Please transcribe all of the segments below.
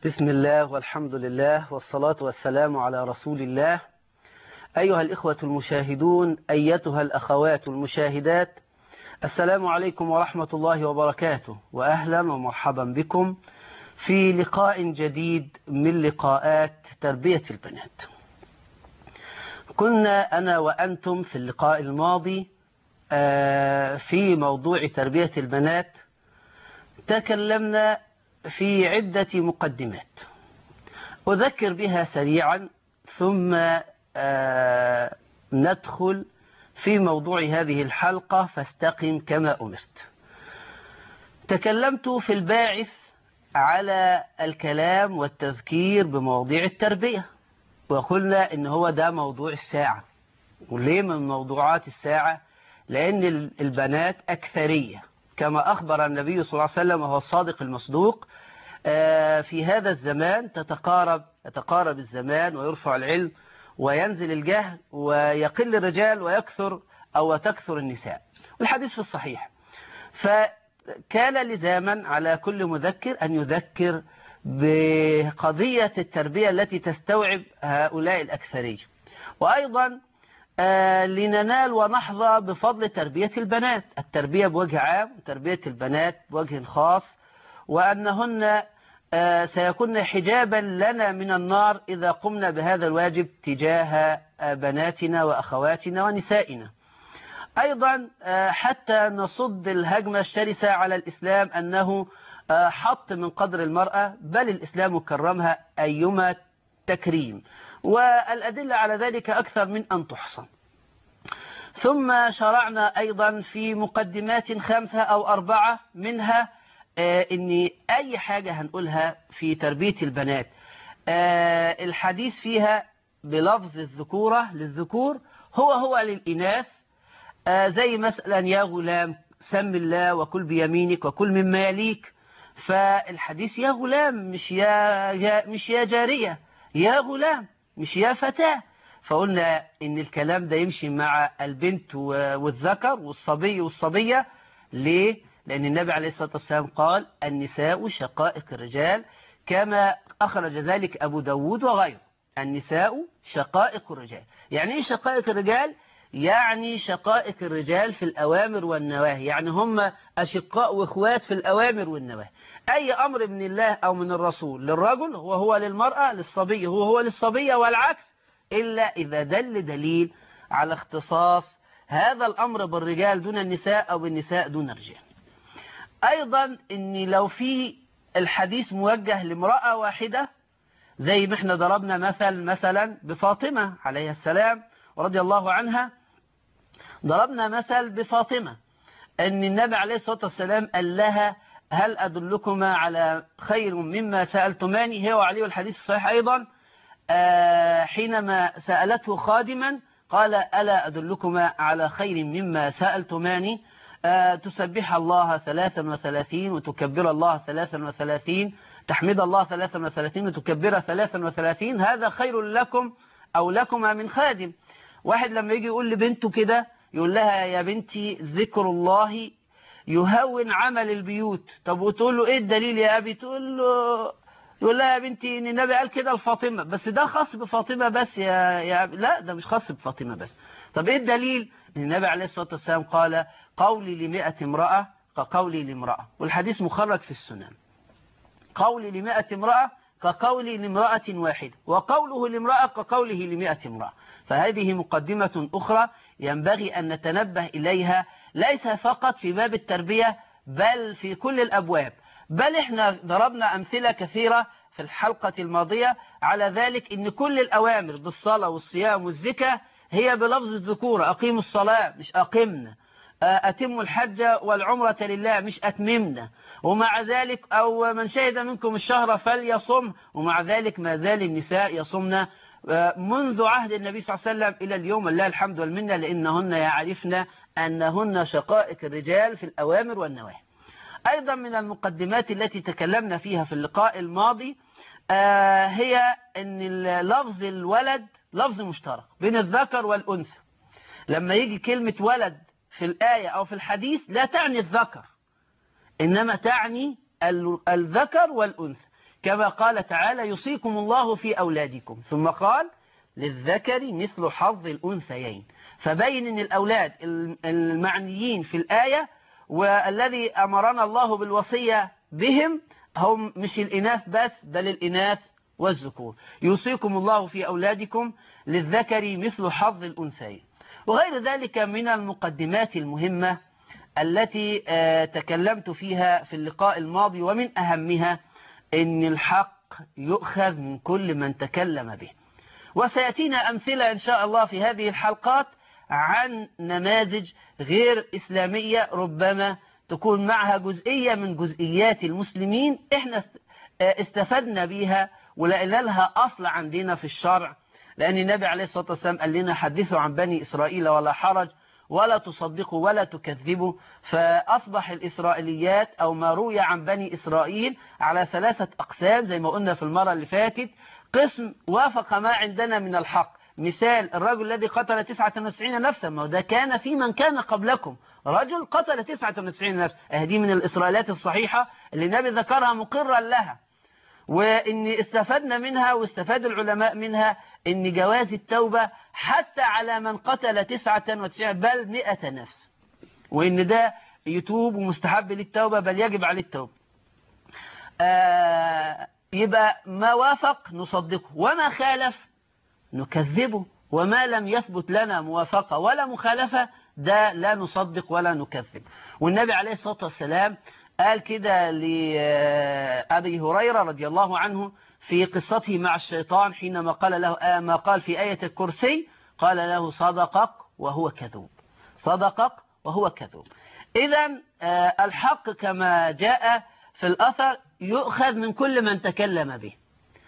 بسم الله والحمد لله والصلاة والسلام على رسول الله أيها الإخوة المشاهدون أيتها الأخوات المشاهدات السلام عليكم ورحمة الله وبركاته وأهلا ومرحبا بكم في لقاء جديد من لقاءات تربية البنات كنا أنا وأنتم في اللقاء الماضي في موضوع تربية البنات تكلمنا في عدة مقدمات أذكر بها سريعا ثم ندخل في موضوع هذه الحلقة فاستقم كما أمرت تكلمت في الباعث على الكلام والتذكير بمواضيع التربية وقلنا إن هو ده موضوع الساعة وليه من موضوعات الساعة لأن البنات أكثرية كما أخبر النبي صلى الله عليه وسلم وهو الصادق المصدوق في هذا الزمان تتقارب يتقارب الزمان ويرفع العلم وينزل الجهل ويقل الرجال ويكثر أو تكثر النساء والحديث في الصحيح فكان لزاما على كل مذكر أن يذكر بقضية التربية التي تستوعب هؤلاء الأكثرية وأيضا لننال ونحظى بفضل تربية البنات التربية بوجه عام وتربية البنات بوجه خاص وأنهن سيكون حجابا لنا من النار إذا قمنا بهذا الواجب تجاه بناتنا وأخواتنا ونسائنا أيضا حتى نصد الهجمة الشرسة على الإسلام أنه حط من قدر المرأة بل الإسلام كرمها أيما تكريم والأدلة على ذلك أكثر من أن تحصى ثم شرعنا أيضا في مقدمات خمسة أو أربعة منها ان اي حاجة هنقولها في تربية البنات الحديث فيها بلفظ الذكورة للذكور هو هو للإناث زي مثلا يا غلام سم الله وكل بيمينك وكل مما يليك فالحديث يا غلام مش يا, يا مش يا جارية يا غلام مش يا فتاة فقلنا ان الكلام ده يمشي مع البنت والذكر والصبي والصبية ليه لأن النبي عليه الصلاة والسلام قال النساء شقائق الرجال كما أخرج ذلك أبو داود وغيره النساء شقائق الرجال يعني إيه شقائق الرجال؟ يعني شقائق الرجال في الأوامر والنواهي يعني هم أشقاء وإخوات في الأوامر والنواهي أي أمر من الله أو من الرسول للرجل هو هو للمرأة للصبي هو هو للصبية والعكس إلا إذا دل دليل على اختصاص هذا الأمر بالرجال دون النساء أو بالنساء دون الرجال أيضا أن لو في الحديث موجه لامرأة واحدة زي ما احنا ضربنا مثل مثلا بفاطمة عليه السلام ورضي الله عنها ضربنا مثل بفاطمة أن النبي عليه الصلاة والسلام قال لها هل أدلكما على خير مما سألتماني هي وعلي الحديث الصحيح أيضا حينما سألته خادما قال ألا أدلكما على خير مما سألتماني تسبح الله ثلاثا وثلاثين وتكبر الله ثلاثا وثلاثين تحمد الله ثلاثا وثلاثين وتكبر ثلاثا وثلاثين هذا خير لكم أو لكما من خادم واحد لما يجي يقول لبنته كده يقول لها يا بنتي ذكر الله يهون عمل البيوت طب وتقول له ايه الدليل يا أبي تقول له يقول لها يا بنتي ان النبي قال كده لفاطمة بس ده خاص بفاطمة بس يا, يا أبي لا ده مش خاص بفاطمة بس طب ايه الدليل النبي عليه الصلاة والسلام قال قولي لمئة امرأة كقولي لامرأة والحديث مخرج في السنن قولي لمئة امرأة كقولي لامرأة واحدة وقوله لامرأة كقوله لمئة امرأة فهذه مقدمة أخرى ينبغي أن نتنبه إليها ليس فقط في باب التربية بل في كل الأبواب بل احنا ضربنا أمثلة كثيرة في الحلقة الماضية على ذلك ان كل الأوامر بالصلاة والصيام والزكاة هي بلفظ الذكورة أقيموا الصلاة مش أقمنا أتموا الحج والعمرة لله مش أتممنا ومع ذلك أو من شهد منكم الشهر فليصم ومع ذلك ما زال النساء يصمن منذ عهد النبي صلى الله عليه وسلم إلى اليوم الله الحمد والمنة لأنهن يعرفن أنهن شقائق الرجال في الأوامر والنواهي أيضا من المقدمات التي تكلمنا فيها في اللقاء الماضي هي أن لفظ الولد لفظ مشترك بين الذكر والأنثى لما يجي كلمة ولد في الآية أو في الحديث لا تعني الذكر إنما تعني الذكر والأنثى كما قال تعالى يوصيكم الله في أولادكم ثم قال للذكر مثل حظ الأنثيين فبين أن الأولاد المعنيين في الآية والذي أمرنا الله بالوصية بهم هم مش الإناث بس بل الإناث والذكور يوصيكم الله في أولادكم للذكر مثل حظ الأنثيين وغير ذلك من المقدمات المهمة التي تكلمت فيها في اللقاء الماضي ومن أهمها أن الحق يؤخذ من كل من تكلم به وسيأتينا أمثلة إن شاء الله في هذه الحلقات عن نماذج غير إسلامية ربما تكون معها جزئية من جزئيات المسلمين احنا استفدنا بيها ولقينا لها أصل عندنا في الشرع لأن النبي عليه الصلاة والسلام قال لنا حدثوا عن بني إسرائيل ولا حرج ولا تصدقوا ولا تكذبوا فأصبح الإسرائيليات أو ما روي عن بني إسرائيل على ثلاثة أقسام زي ما قلنا في المرة اللي فاتت قسم وافق ما عندنا من الحق مثال الرجل الذي قتل 99 نفسا ما ده كان في من كان قبلكم رجل قتل 99 نفسا هذه من الإسرائيلات الصحيحة اللي النبي ذكرها مقرا لها وإن استفدنا منها واستفاد العلماء منها إن جواز التوبة حتى على من قتل 99 بل 100 نفس وإن ده يتوب ومستحب للتوبة بل يجب عليه التوبة آه يبقى ما وافق نصدقه وما خالف نكذبه وما لم يثبت لنا موافقة ولا مخالفة ده لا نصدق ولا نكذب والنبي عليه الصلاة والسلام قال كده لأبي هريرة رضي الله عنه في قصته مع الشيطان حينما قال له ما قال في آية الكرسي قال له صدقك وهو كذوب صدقك وهو كذوب إذا الحق كما جاء في الأثر يؤخذ من كل من تكلم به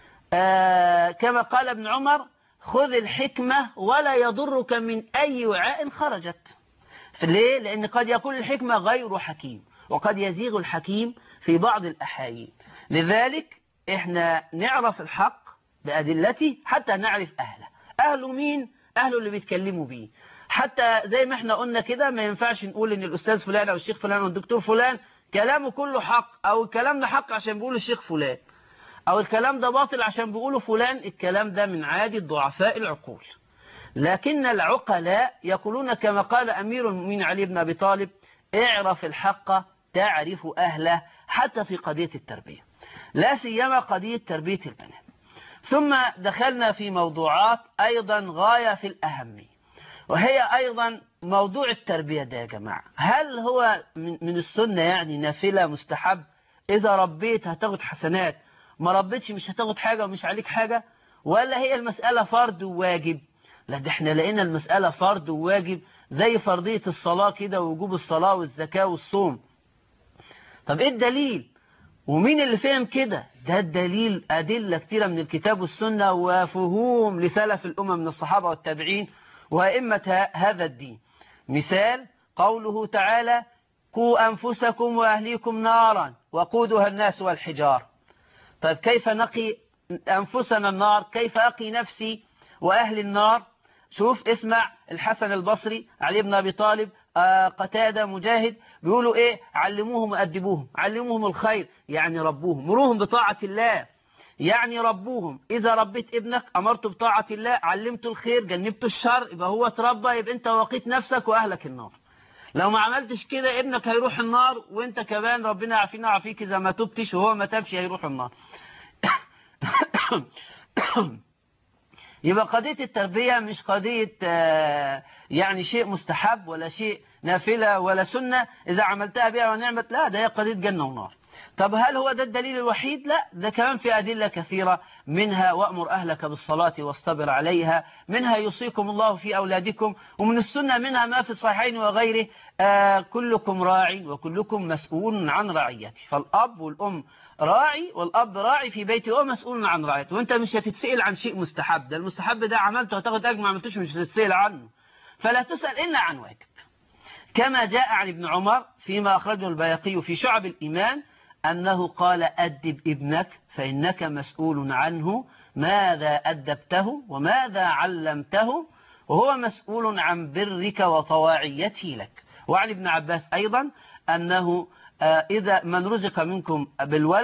كما قال ابن عمر خذ الحكمة ولا يضرك من أي وعاء خرجت ليه؟ لأن قد يكون الحكمة غير حكيم وقد يزيغ الحكيم في بعض الأحايين لذلك احنا نعرف الحق بأدلته حتى نعرف أهله أهله مين؟ أهله اللي بيتكلموا بيه حتى زي ما احنا قلنا كده ما ينفعش نقول ان الأستاذ فلان أو الشيخ فلان أو الدكتور فلان كلامه كله حق أو الكلام ده حق عشان بيقول الشيخ فلان أو الكلام ده باطل عشان بيقوله فلان الكلام ده من عادي ضعفاء العقول لكن العقلاء يقولون كما قال أمير المؤمنين علي بن أبي طالب اعرف الحق تعرف أهله حتى في قضية التربية لا سيما قضية تربية البنات ثم دخلنا في موضوعات أيضا غاية في الأهمية وهي أيضا موضوع التربية ده يا جماعة هل هو من السنة يعني نافلة مستحب إذا ربيت هتاخد حسنات ما ربيتش مش هتاخد حاجة ومش عليك حاجة ولا هي المسألة فرض وواجب لا ده احنا لقينا المسألة فرض وواجب زي فرضية الصلاة كده ووجوب الصلاة والزكاة والصوم طب ايه الدليل ومين اللي فهم كده ده الدليل أدلة كتيرة من الكتاب والسنة وفهوم لسلف الأمم من الصحابة والتابعين وأئمة هذا الدين مثال قوله تعالى قوا أنفسكم وأهليكم نارا وقودها الناس والحجار طيب كيف نقي أنفسنا النار كيف أقي نفسي وأهل النار شوف اسمع الحسن البصري علي بن أبي طالب آه قتادة مجاهد بيقولوا إيه علموهم وأدبوهم علموهم الخير يعني ربوهم مروهم بطاعة الله يعني ربوهم إذا ربيت ابنك أمرته بطاعة الله علمته الخير جنبته الشر يبقى هو تربى يبقى أنت وقيت نفسك وأهلك النار لو ما عملتش كده ابنك هيروح النار وانت كمان ربنا يعافينا ويعافيك اذا ما تبتش وهو ما تبش هيروح النار يبقى قضية التربية مش قضية يعني شيء مستحب ولا شيء نافلة ولا سنة إذا عملتها بها ونعمت لا ده هي قضية جنة ونار طب هل هو ده الدليل الوحيد لا ده كمان في أدلة كثيرة منها وأمر أهلك بالصلاة واصطبر عليها منها يوصيكم الله في أولادكم ومن السنة منها ما في الصحيحين وغيره آه كلكم راعي وكلكم مسؤول عن رعيته فالأب والأم راعي والأب راعي في بيته ومسؤول عن رعيته وانت مش هتتسئل عن شيء مستحب ده المستحب ده عملته وتاخد أجر ما عملتوش مش هتتسئل عنه فلا تسأل إلا عن واجب كما جاء عن ابن عمر فيما أخرجه البيقي في شعب الإيمان أنه قال أدب ابنك فإنك مسؤول عنه ماذا أدبته وماذا علمته وهو مسؤول عن برك وطواعيته لك وعن ابن عباس أيضا أنه إذا من رزق منكم بالولد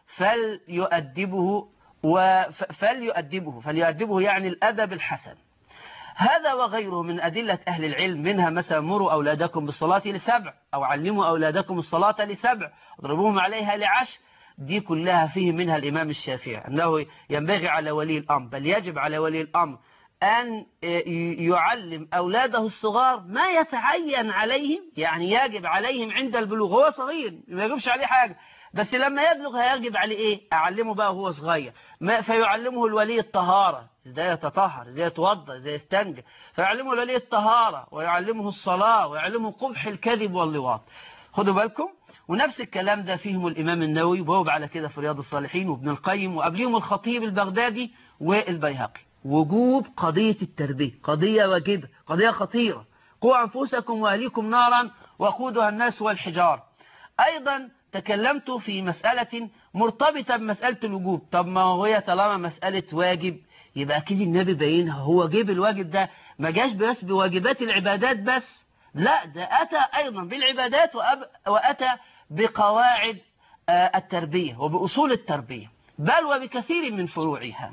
فليؤدبه وف- فليؤدبه فليؤدبه يعني الأدب الحسن هذا وغيره من أدلة أهل العلم منها مثلا مروا أولادكم بالصلاة لسبع أو علموا أولادكم الصلاة لسبع اضربوهم عليها لعشر دي كلها فيه منها الإمام الشافعي أنه ينبغي على ولي الأمر بل يجب على ولي الأمر أن يعلم أولاده الصغار ما يتعين عليهم يعني يجب عليهم عند البلوغ هو صغير ما يجبش عليه حاجة بس لما يبلغ هيجب عليه ايه اعلمه بقى وهو صغير ما فيعلمه الولي الطهارة ازاي يتطهر ازاي يتوضا ازاي يستنجى فيعلمه الولي الطهارة ويعلمه الصلاة ويعلمه قبح الكذب واللواط خدوا بالكم ونفس الكلام ده فيهم الإمام النووي وبوب على كده في رياض الصالحين وابن القيم وقبلهم الخطيب البغدادي والبيهقي وجوب قضية التربية قضية واجبة قضية خطيرة قوا أنفسكم وأهليكم نارا وقودها الناس والحجار أيضا تكلمت في مسألة مرتبطة بمسألة الوجوب طب ما هي طالما مسألة واجب يبقى أكيد النبي بينها هو جيب الواجب ده ما جاش بس بواجبات العبادات بس لا ده أتى أيضا بالعبادات وأب وأتى بقواعد التربية وبأصول التربية بل وبكثير من فروعها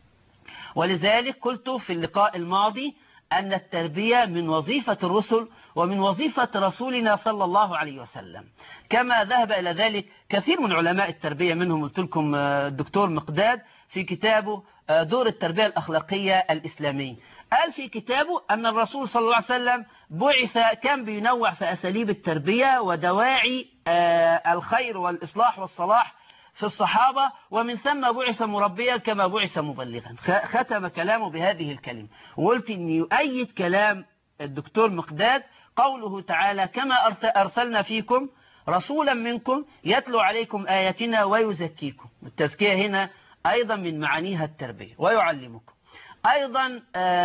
ولذلك قلت في اللقاء الماضي أن التربية من وظيفة الرسل ومن وظيفة رسولنا صلى الله عليه وسلم كما ذهب إلى ذلك كثير من علماء التربية منهم قلت لكم الدكتور مقداد في كتابه دور التربية الأخلاقية الإسلامية قال في كتابه أن الرسول صلى الله عليه وسلم بعث كان بينوع في أساليب التربية ودواعي الخير والإصلاح والصلاح في الصحابة ومن ثم بعث مربيا كما بعث مبلغا ختم كلامه بهذه الكلمة وقلت أن يؤيد كلام الدكتور مقداد قوله تعالى كما أرسلنا فيكم رسولا منكم يتلو عليكم آياتنا ويزكيكم التزكية هنا أيضا من معانيها التربية ويعلمكم أيضا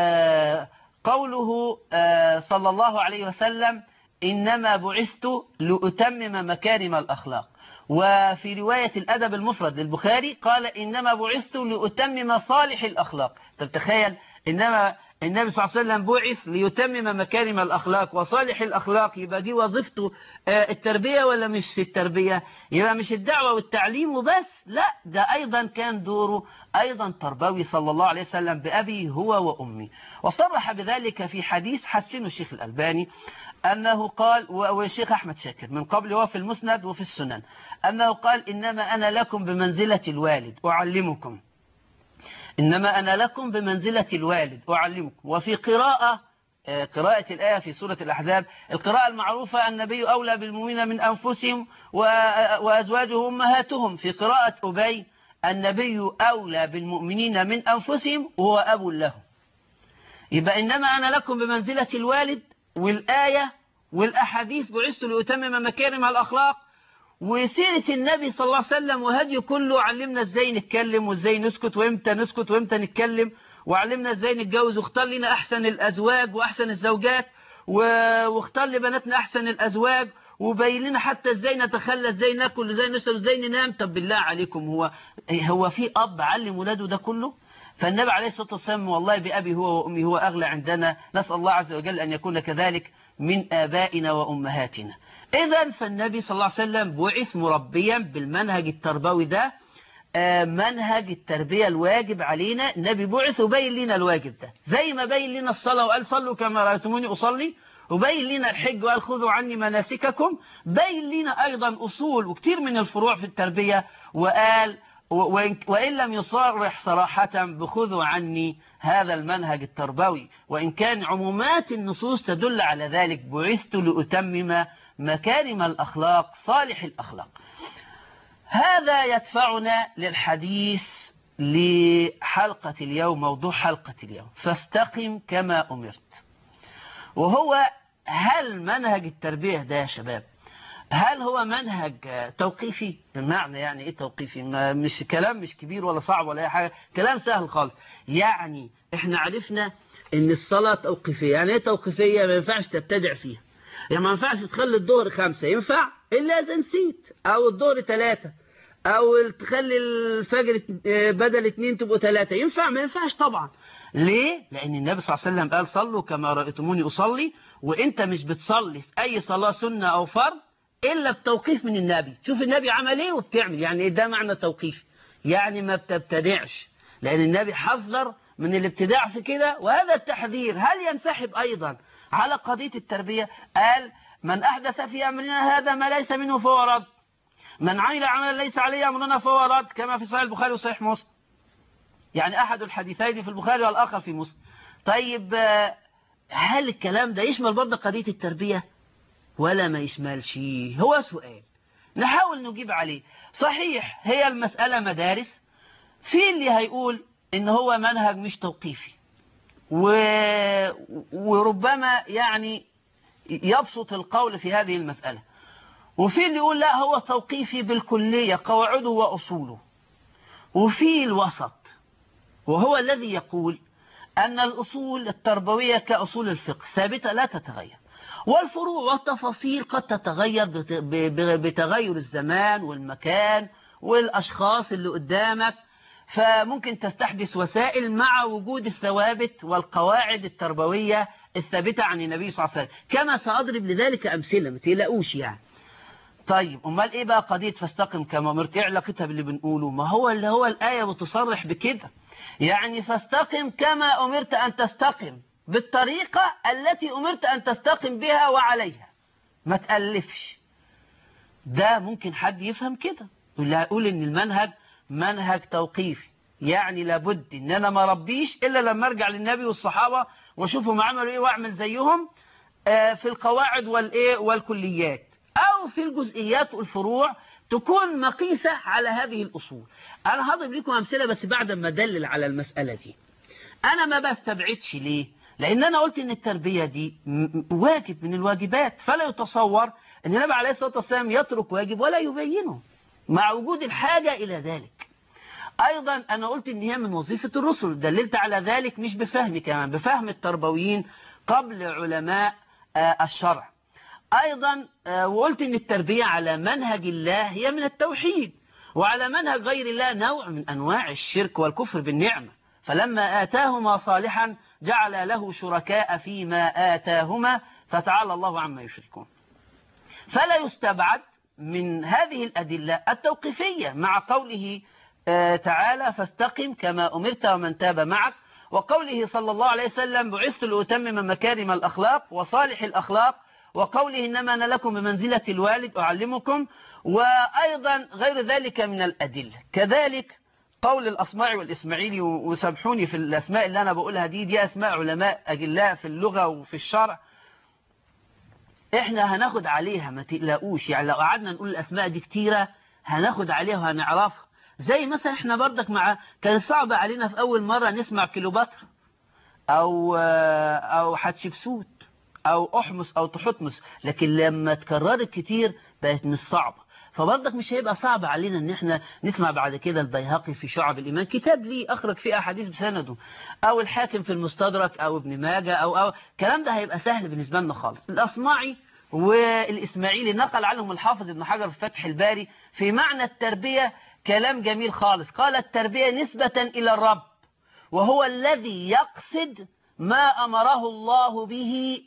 قوله صلى الله عليه وسلم إنما بعثت لأتمم مكارم الأخلاق وفي رواية الأدب المفرد للبخاري قال إنما بعثت لأتمم صالح الأخلاق طب تخيل إنما النبي صلى الله عليه وسلم بعث ليتمم مكارم الأخلاق وصالح الأخلاق يبقى دي وظيفته التربية ولا مش التربية يبقى مش الدعوة والتعليم وبس لا ده أيضا كان دوره أيضا تربوي صلى الله عليه وسلم بأبي هو وأمي وصرح بذلك في حديث حسنه الشيخ الألباني أنه قال والشيخ أحمد شاكر من قبل هو في المسند وفي السنن أنه قال إنما أنا لكم بمنزلة الوالد أعلمكم إنما أنا لكم بمنزلة الوالد أعلمكم وفي قراءة قراءة الآية في سورة الأحزاب القراءة المعروفة النبي أولى بالمؤمنين من أنفسهم وأزواجه أمهاتهم في قراءة أبي النبي أولى بالمؤمنين من أنفسهم وهو أب لهم يبقى إنما أنا لكم بمنزلة الوالد والآية والأحاديث بعثت لأتمم مكارم الأخلاق وسيرة النبي صلى الله عليه وسلم وهديه كله علمنا ازاي نتكلم وازاي نسكت وامتى نسكت وامتى نتكلم وعلمنا ازاي نتجوز واختار لنا احسن الازواج واحسن الزوجات واختار لبناتنا احسن الازواج وبين لنا حتى ازاي نتخلى ازاي ناكل ازاي نشرب ازاي ننام طب بالله عليكم هو هو في اب علم ولاده ده كله فالنبي عليه الصلاه والسلام والله بابي هو وامي هو اغلى عندنا نسال الله عز وجل ان يكون كذلك من ابائنا وامهاتنا إذا فالنبي صلى الله عليه وسلم بعث مربيا بالمنهج التربوي ده منهج التربية الواجب علينا النبي بعث وبين لنا الواجب ده زي ما بين لنا الصلاة وقال صلوا كما رأيتموني أصلي وبين لنا الحج وقال خذوا عني مناسككم بين لنا أيضا أصول وكثير من الفروع في التربية وقال وإن لم يصرح صراحة بخذوا عني هذا المنهج التربوي وإن كان عمومات النصوص تدل على ذلك بعثت لأتمم مكارم الأخلاق صالح الأخلاق هذا يدفعنا للحديث لحلقة اليوم موضوع حلقة اليوم فاستقم كما أمرت وهو هل منهج التربية ده يا شباب هل هو منهج توقيفي بمعنى يعني ايه توقيفي مش كلام مش كبير ولا صعب ولا اي حاجه كلام سهل خالص يعني احنا عرفنا ان الصلاه توقيفيه يعني ايه توقيفيه ما ينفعش تبتدع فيها يعني ما ينفعش تخلي الظهر خمسة ينفع إلا إذا نسيت أو الظهر ثلاثة أو تخلي الفجر بدل اتنين تبقوا ثلاثة ينفع ما ينفعش طبعا ليه؟ لأن النبي صلى الله عليه وسلم قال صلوا كما رأيتموني أصلي وإنت مش بتصلي في أي صلاة سنة أو فرض إلا بتوقيف من النبي شوف النبي عمل إيه وبتعمل يعني ده معنى توقيف يعني ما بتبتدعش لأن النبي حذر من الابتداع في كده وهذا التحذير هل ينسحب أيضا على قضية التربية قال من أحدث في أمرنا هذا ما ليس منه فهو رد من عمل عملا ليس عليه أمرنا فهو رد كما في صحيح البخاري وصحيح مسلم يعني أحد الحديثين في البخاري والآخر في مسلم طيب هل الكلام ده يشمل برضه قضية التربية ولا ما يشملش هو سؤال نحاول نجيب عليه صحيح هي المسألة مدارس في اللي هيقول ان هو منهج مش توقيفي و... وربما يعني يبسط القول في هذه المسألة وفي اللي يقول لا هو توقيفي بالكلية قواعده وأصوله وفي الوسط وهو الذي يقول أن الأصول التربوية كأصول الفقه ثابتة لا تتغير والفروع والتفاصيل قد تتغير بتغير الزمان والمكان والأشخاص اللي قدامك فممكن تستحدث وسائل مع وجود الثوابت والقواعد التربوية الثابتة عن النبي صلى الله عليه وسلم كما سأضرب لذلك أمثلة ما تقلقوش يعني طيب امال ايه بقى قضية فاستقم كما امرت ايه علاقتها باللي بنقوله ما هو اللي هو الآية بتصرح بكده يعني فاستقم كما أمرت أن تستقم بالطريقة التي أمرت أن تستقم بها وعليها ما تألفش ده ممكن حد يفهم كده ولا يقول ان المنهج منهج توقيفي يعني لابد ان انا ما ربيش الا لما ارجع للنبي والصحابة واشوفهم عملوا ايه واعمل زيهم في القواعد والايه والكليات او في الجزئيات والفروع تكون مقيسة على هذه الأصول أنا هضرب لكم أمثلة بس بعد ما أدلل على المسألة دي أنا ما بستبعدش ليه لأن أنا قلت أن التربية دي واجب من الواجبات فلا يتصور أن النبي عليه الصلاة والسلام يترك واجب ولا يبينه مع وجود الحاجة إلى ذلك أيضا أنا قلت أن هي من وظيفة الرسل دللت على ذلك مش بفهم كمان بفهم التربويين قبل علماء الشرع أيضا وقلت أن التربية على منهج الله هي من التوحيد وعلى منهج غير الله نوع من أنواع الشرك والكفر بالنعمة فلما آتاهما صالحا جعل له شركاء فيما آتاهما فتعالى الله عما يشركون فلا يستبعد من هذه الأدلة التوقيفية مع قوله تعالى فاستقم كما أمرت ومن تاب معك وقوله صلى الله عليه وسلم بعثت لأتمم مكارم الأخلاق وصالح الأخلاق وقوله إنما أنا لكم بمنزلة الوالد أعلمكم وأيضا غير ذلك من الأدلة كذلك قول الأصماعي والإسماعيلي وسامحوني في الأسماء اللي أنا بقولها دي دي أسماء علماء أجلاء في اللغة وفي الشرع إحنا هناخد عليها ما تقلقوش يعني لو قعدنا نقول الأسماء دي كتيرة هناخد عليها وهنعرفها زي مثلا إحنا بردك مع كان صعب علينا في أول مرة نسمع كيلوباترا أو أو حتشبسوت أو أحمس أو تحتمس لكن لما تكررت كتير بقت مش صعبة فبرضك مش هيبقى صعب علينا ان احنا نسمع بعد كده البيهقي في شعب الإيمان كتاب ليه أخرج فيه أحاديث بسنده أو الحاكم في المستدرك أو ابن ماجه أو أو الكلام ده هيبقى سهل بالنسبة لنا خالص الأصمعي والإسماعيلي نقل عنهم الحافظ ابن حجر في فتح الباري في معنى التربية كلام جميل خالص قال التربية نسبة إلى الرب وهو الذي يقصد ما أمره الله به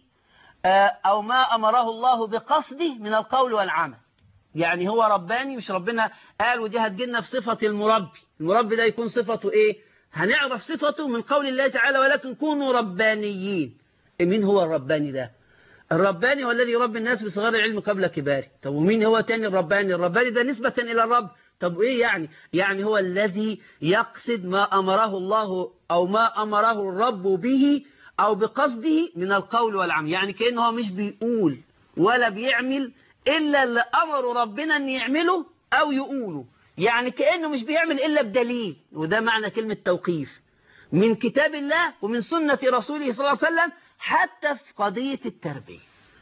أو ما أمره الله بقصده من القول والعمل يعني هو رباني مش ربنا قال ودي هتجينا في صفة المربي المربي ده يكون صفته ايه هنعرف صفته من قول الله تعالى ولكن كونوا ربانيين مين هو الرباني ده الرباني هو الذي يربي الناس بصغار العلم قبل كباره طب ومين هو تاني الرباني الرباني ده نسبة إلى الرب طب ايه يعني يعني هو الذي يقصد ما أمره الله أو ما أمره الرب به أو بقصده من القول والعمل يعني كأنه هو مش بيقول ولا بيعمل إلا اللي أمره ربنا أن يعمله أو يقوله يعني كأنه مش بيعمل إلا بدليل وده معنى كلمة توقيف من كتاب الله ومن سنة رسوله صلى الله عليه وسلم حتى في قضية التربية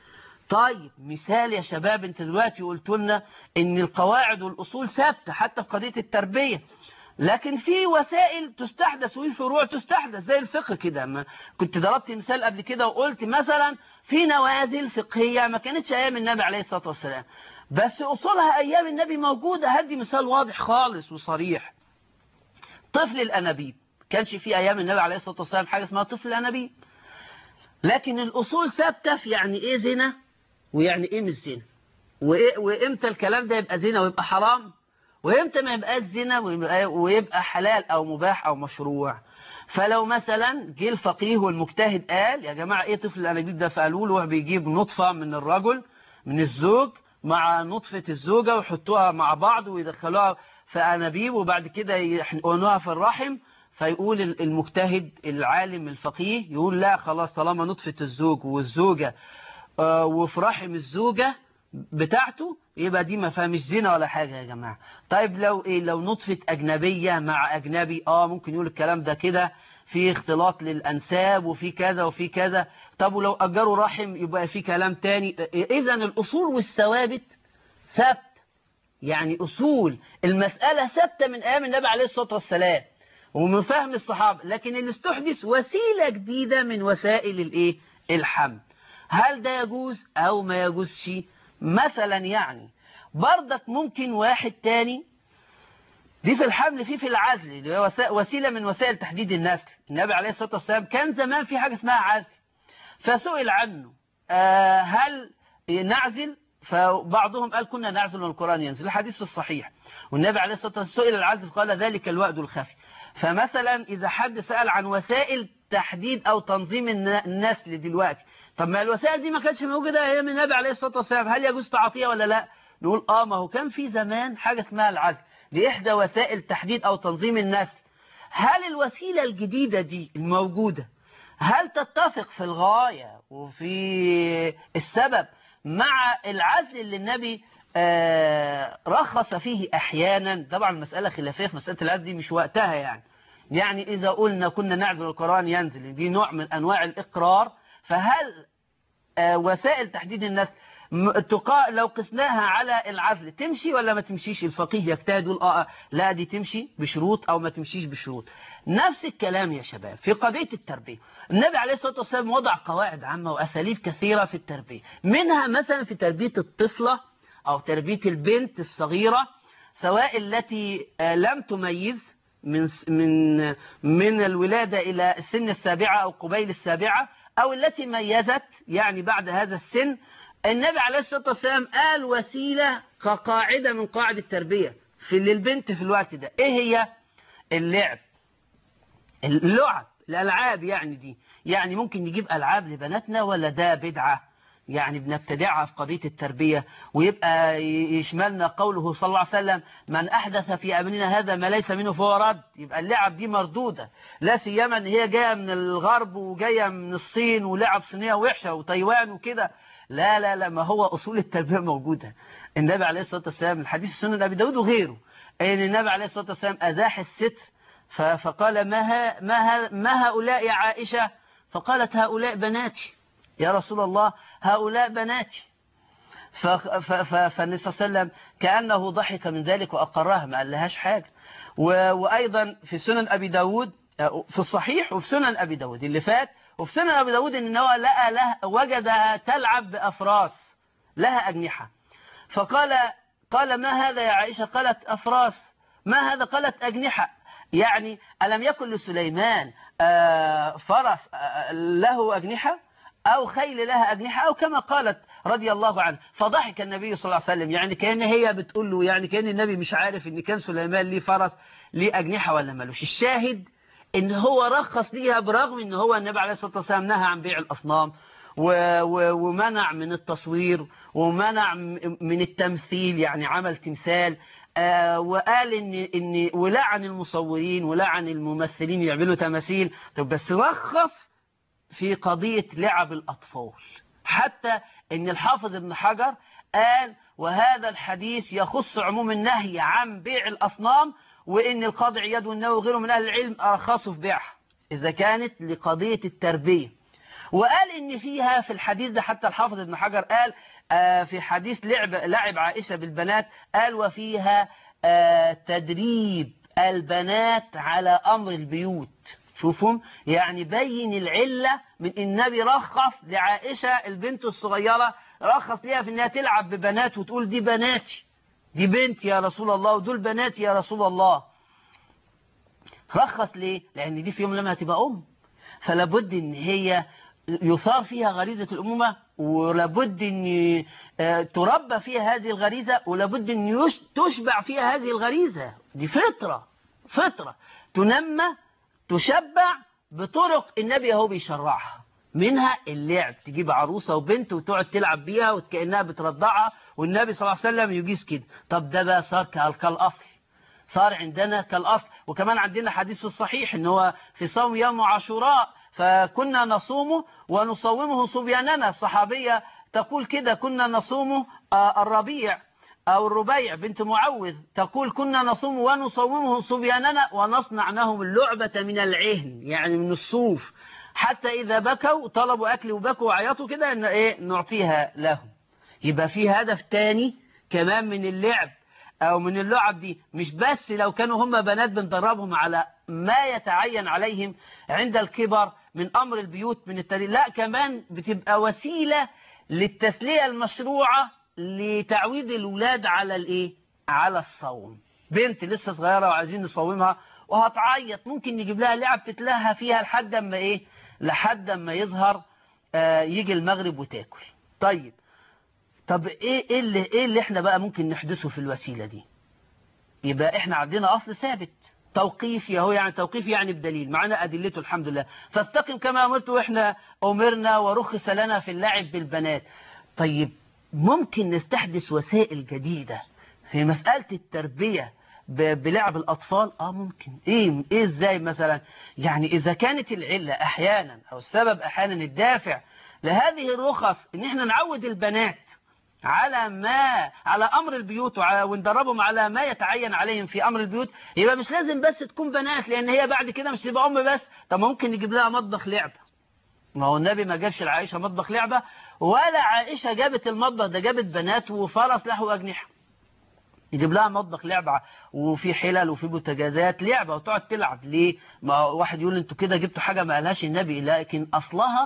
طيب مثال يا شباب انت دلوقتي قلت لنا ان القواعد والأصول ثابتة حتى في قضية التربية لكن في وسائل تستحدث وفي فروع تستحدث زي الفقه كده كنت ضربت مثال قبل كده وقلت مثلا في نوازل فقهية ما كانتش أيام النبي عليه الصلاة والسلام بس أصولها أيام النبي موجودة هدي مثال واضح خالص وصريح طفل الأنابيب كانش في أيام النبي عليه الصلاة والسلام حاجة اسمها طفل الأنابيب لكن الأصول ثابتة في يعني إيه زنا ويعني إيه مش زنا وإيه- وامتى الكلام ده يبقى زنا ويبقى حرام وامتى ما يبقاش زنا ويبقى, ويبقى حلال او مباح او مشروع فلو مثلا جه الفقيه والمجتهد قال يا جماعه ايه طفل الانابيب ده فقالوا له بيجيب نطفه من الرجل من الزوج مع نطفه الزوجه ويحطوها مع بعض ويدخلوها في انابيب وبعد كده يحقنوها في الرحم فيقول المجتهد العالم الفقيه يقول لا خلاص طالما نطفه الزوج والزوجه آه، وفي رحم الزوجة بتاعته يبقى دي ما فيها مش زنا ولا حاجة يا جماعة طيب لو ايه لو نطفة أجنبية مع أجنبي اه ممكن يقول الكلام ده كده في اختلاط للأنساب وفي كذا وفي كذا طب ولو أجروا رحم يبقى في كلام تاني إذا الأصول والثوابت ثابت يعني أصول المسألة ثابتة من أيام النبي عليه الصلاة والسلام ومن فهم الصحابة لكن اللي استحدث وسيلة جديدة من وسائل الإيه الحمل هل ده يجوز أو ما يجوزش مثلا يعني برضك ممكن واحد تاني دي في الحمل في في العزل اللي هو وسا- وسيلة من وسائل تحديد النسل النبي عليه الصلاة والسلام كان زمان في حاجة اسمها عزل فسئل عنه آه، هل نعزل فبعضهم قال كنا نعزل والقرآن ينزل الحديث في الصحيح والنبي عليه الصلاة والسلام سئل العزل قال ذلك الوأد الخفي فمثلا إذا حد سأل عن وسائل تحديد أو تنظيم الن- النسل دلوقتي طب ما الوسائل دي ما كانتش موجودة أيام النبي عليه الصلاة والسلام هل يجوز تعاطيها ولا لا نقول آه ما هو كان في زمان حاجة اسمها العزل دي إحدى وسائل تحديد أو تنظيم النسل هل الوسيلة الجديدة دي الموجودة هل تتفق في الغاية وفي السبب مع العزل اللي النبي آه، رخص فيه أحيانا طبعا المسألة خلافية في مسألة العزل دي مش وقتها يعني يعني إذا قلنا كنا نعزل القرآن ينزل دي نوع من أنواع الإقرار فهل آه، وسائل تحديد النسل م- تقا... لو قسناها على العزل تمشي ولا ما تمشيش الفقيه يجتهد يقول اه آه، لا دي تمشي بشروط او ما تمشيش بشروط نفس الكلام يا شباب في قضية التربية النبي عليه الصلاة والسلام وضع قواعد عامة وأساليب كثيرة في التربية منها مثلا في تربية الطفلة أو تربية البنت الصغيرة سواء التي آه، لم تميز من من من الولادة إلى السن السابعة أو قبيل السابعة أو التي ميزت يعني بعد هذا السن النبي عليه الصلاة والسلام قال وسيلة كقاعدة من قواعد التربية في للبنت في الوقت ده إيه هي اللعب اللعب الألعاب يعني دي يعني ممكن نجيب ألعاب لبناتنا ولا ده بدعة يعني بنبتدعها في قضية التربية ويبقى ي- يشملنا قوله صلى الله عليه وسلم من أحدث في أمرنا هذا ما ليس منه فهو رد يبقى اللعب دي مردودة لا سيما ان هي جاية من الغرب وجاية من الصين ولعب صينية وحشة وتايوان وكده لا لا لا ما هو أصول التربية موجودة النبي عليه الصلاة والسلام الحديث السنة أبي داود وغيره ان النبي عليه الصلاة والسلام أزاح الستر ف- فقال ما, ها ما, ها ما هؤلاء يا عائشة فقالت هؤلاء بناتي يا رسول الله هؤلاء بناتي ف- ف- ف- فالنبي صلى الله عليه وسلم كأنه ضحك من ذلك وأقرها ما قال لهاش حاجة و- وأيضا في سنن أبي داود في الصحيح وفي سنن أبي داود اللي فات وفي سنن أبي داود إن هو لقى له وجدها تلعب بأفراس لها أجنحة فقال قال ما هذا يا عائشة قالت أفراس ما هذا قالت أجنحة يعني ألم يكن لسليمان آه، فرس آه، له أجنحة أو خيل لها أجنحة أو كما قالت رضي الله عنه فضحك النبي صلى الله عليه وسلم يعني كأن هي بتقول له يعني كأن النبي مش عارف إن كان سليمان ليه فرس ليه أجنحة ولا ملوش الشاهد إن هو رخص ليها برغم إن هو النبي عليه الصلاة والسلام نهى عن بيع الأصنام و- و- ومنع من التصوير ومنع م- من التمثيل يعني عمل تمثال آه، وقال ان ان ولعن المصورين ولعن الممثلين يعملوا تماثيل طب بس رخص في قضية لعب الأطفال حتى ان الحافظ ابن حجر قال وهذا الحديث يخص عموم النهي عن بيع الأصنام وإن القاضي عياد والنووي وغيره من أهل العلم أرخصوا في بيعها إذا كانت لقضية التربية وقال إن فيها في الحديث ده حتى الحافظ ابن حجر قال آه، في حديث لعب لعب عائشة بالبنات قال وفيها آه، تدريب البنات على أمر البيوت شوفهم يعني بين العلة من النبي رخص لعائشة البنت الصغيرة رخص ليها في انها تلعب ببنات وتقول دي بناتي دي بنتي يا رسول الله ودول بناتي يا رسول الله رخص ليه لان دي في يوم لما هتبقى ام فلا بد ان هي يصار فيها غريزة الامومة ولابد ان آه، تربى فيها هذه الغريزة ولابد ان يش- تشبع فيها هذه الغريزة دي فطرة فطرة تنمى تشبع بطرق النبي هو بيشرعها منها اللعب تجيب عروسة وبنت وتقعد تلعب بيها وكأنها بترضعها والنبي صلى الله عليه وسلم يجيز كده طب ده بقى صار كال- كالأصل صار عندنا كالأصل وكمان عندنا حديث في الصحيح ان هو في صوم يوم عاشوراء فكنا نصومه ونصومه صبياننا الصحابية تقول كده كنا نصوم آه، الربيع أو الربيع بنت معوذ تقول كنا نصوم ونصومه صبياننا ونصنع لهم اللعبة من العهن يعني من الصوف حتى إذا بكوا طلبوا أكل وبكوا وعيطوا كده إن إيه نعطيها لهم يبقى في هدف تاني كمان من اللعب أو من اللعب دي مش بس لو كانوا هم بنات بندربهم على ما يتعين عليهم عند الكبر من أمر البيوت من التدريب لا كمان بتبقى وسيلة للتسلية المشروعة لتعويد الولاد على الإيه؟ على الصوم بنت لسه صغيرة وعايزين نصومها وهتعيط ممكن نجيب لها لعب تتلهى فيها لحد ما إيه لحد ما يظهر آه يجي المغرب وتاكل طيب طب ايه ايه اللي ايه اللي احنا بقى ممكن نحدثه في الوسيله دي يبقى احنا عندنا اصل ثابت توقيفي اهو يعني توقيف يعني بدليل معنا ادلته الحمد لله فاستقم كما امرت واحنا امرنا ورخص لنا في اللعب بالبنات طيب ممكن نستحدث وسائل جديده في مساله التربيه ب- بلعب الاطفال اه ممكن ايه ايه ازاي مثلا يعني اذا كانت العله احيانا او السبب احيانا الدافع لهذه الرخص ان احنا نعود البنات على ما على امر البيوت وعلى وندربهم على ما يتعين عليهم في امر البيوت يبقى مش لازم بس تكون بنات لان هي بعد كده مش تبقى ام بس طب ممكن نجيب لها مطبخ لعبه ما هو النبي ما جابش لعائشه مطبخ لعبه ولا عائشه جابت المطبخ ده جابت بنات وفرس له اجنحه يجيب لها مطبخ لعبة وفي حلل وفي بوتجازات لعبة وتقعد تلعب ليه ما واحد يقول انتوا كده جبتوا حاجة ما قالهاش النبي لكن أصلها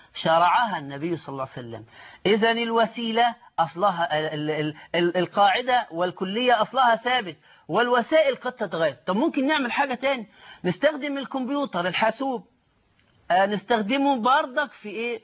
شرعها النبي صلى الله عليه وسلم إذا الوسيلة أصلها ال- ال- ال- القاعدة والكلية أصلها ثابت والوسائل قد تتغير طب ممكن نعمل حاجة تاني نستخدم الكمبيوتر الحاسوب آه، نستخدمه بردك في إيه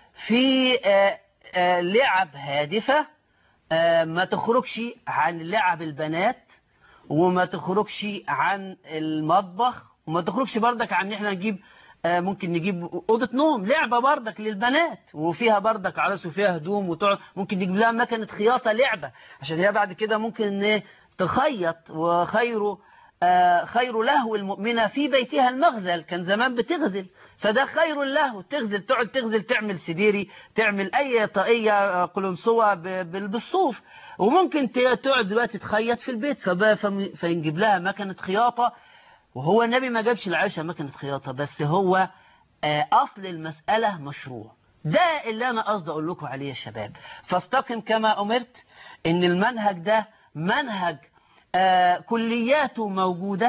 في آه، آه، لعب هادفة آه، ما تخرجش عن لعب البنات وما تخرجش عن المطبخ وما تخرجش بردك عن ان احنا نجيب آه، ممكن نجيب أوضة نوم لعبة بردك للبنات وفيها بردك عرس وفيها هدوم وتقعد ممكن نجيب لها مكنة خياطة لعبة عشان هي بعد كده ممكن إيه تخيط وخير آه، خير له المؤمنة في بيتها المغزل كان زمان بتغزل فده خير له تغزل تقعد تغزل تعمل سديري تعمل أي طاقية آه، قلنسوة ب- بال- بالصوف وممكن ت- تقعد دلوقتي تخيط في البيت فبقى فم- فنجيب لها مكنة خياطة وهو النبي ما جابش العائشة مكنة خياطة بس هو آه، أصل المسألة مشروع ده اللي أنا قصدي أقول لكم عليه يا شباب فاستقم كما أمرت إن المنهج ده منهج آه، كلياته موجودة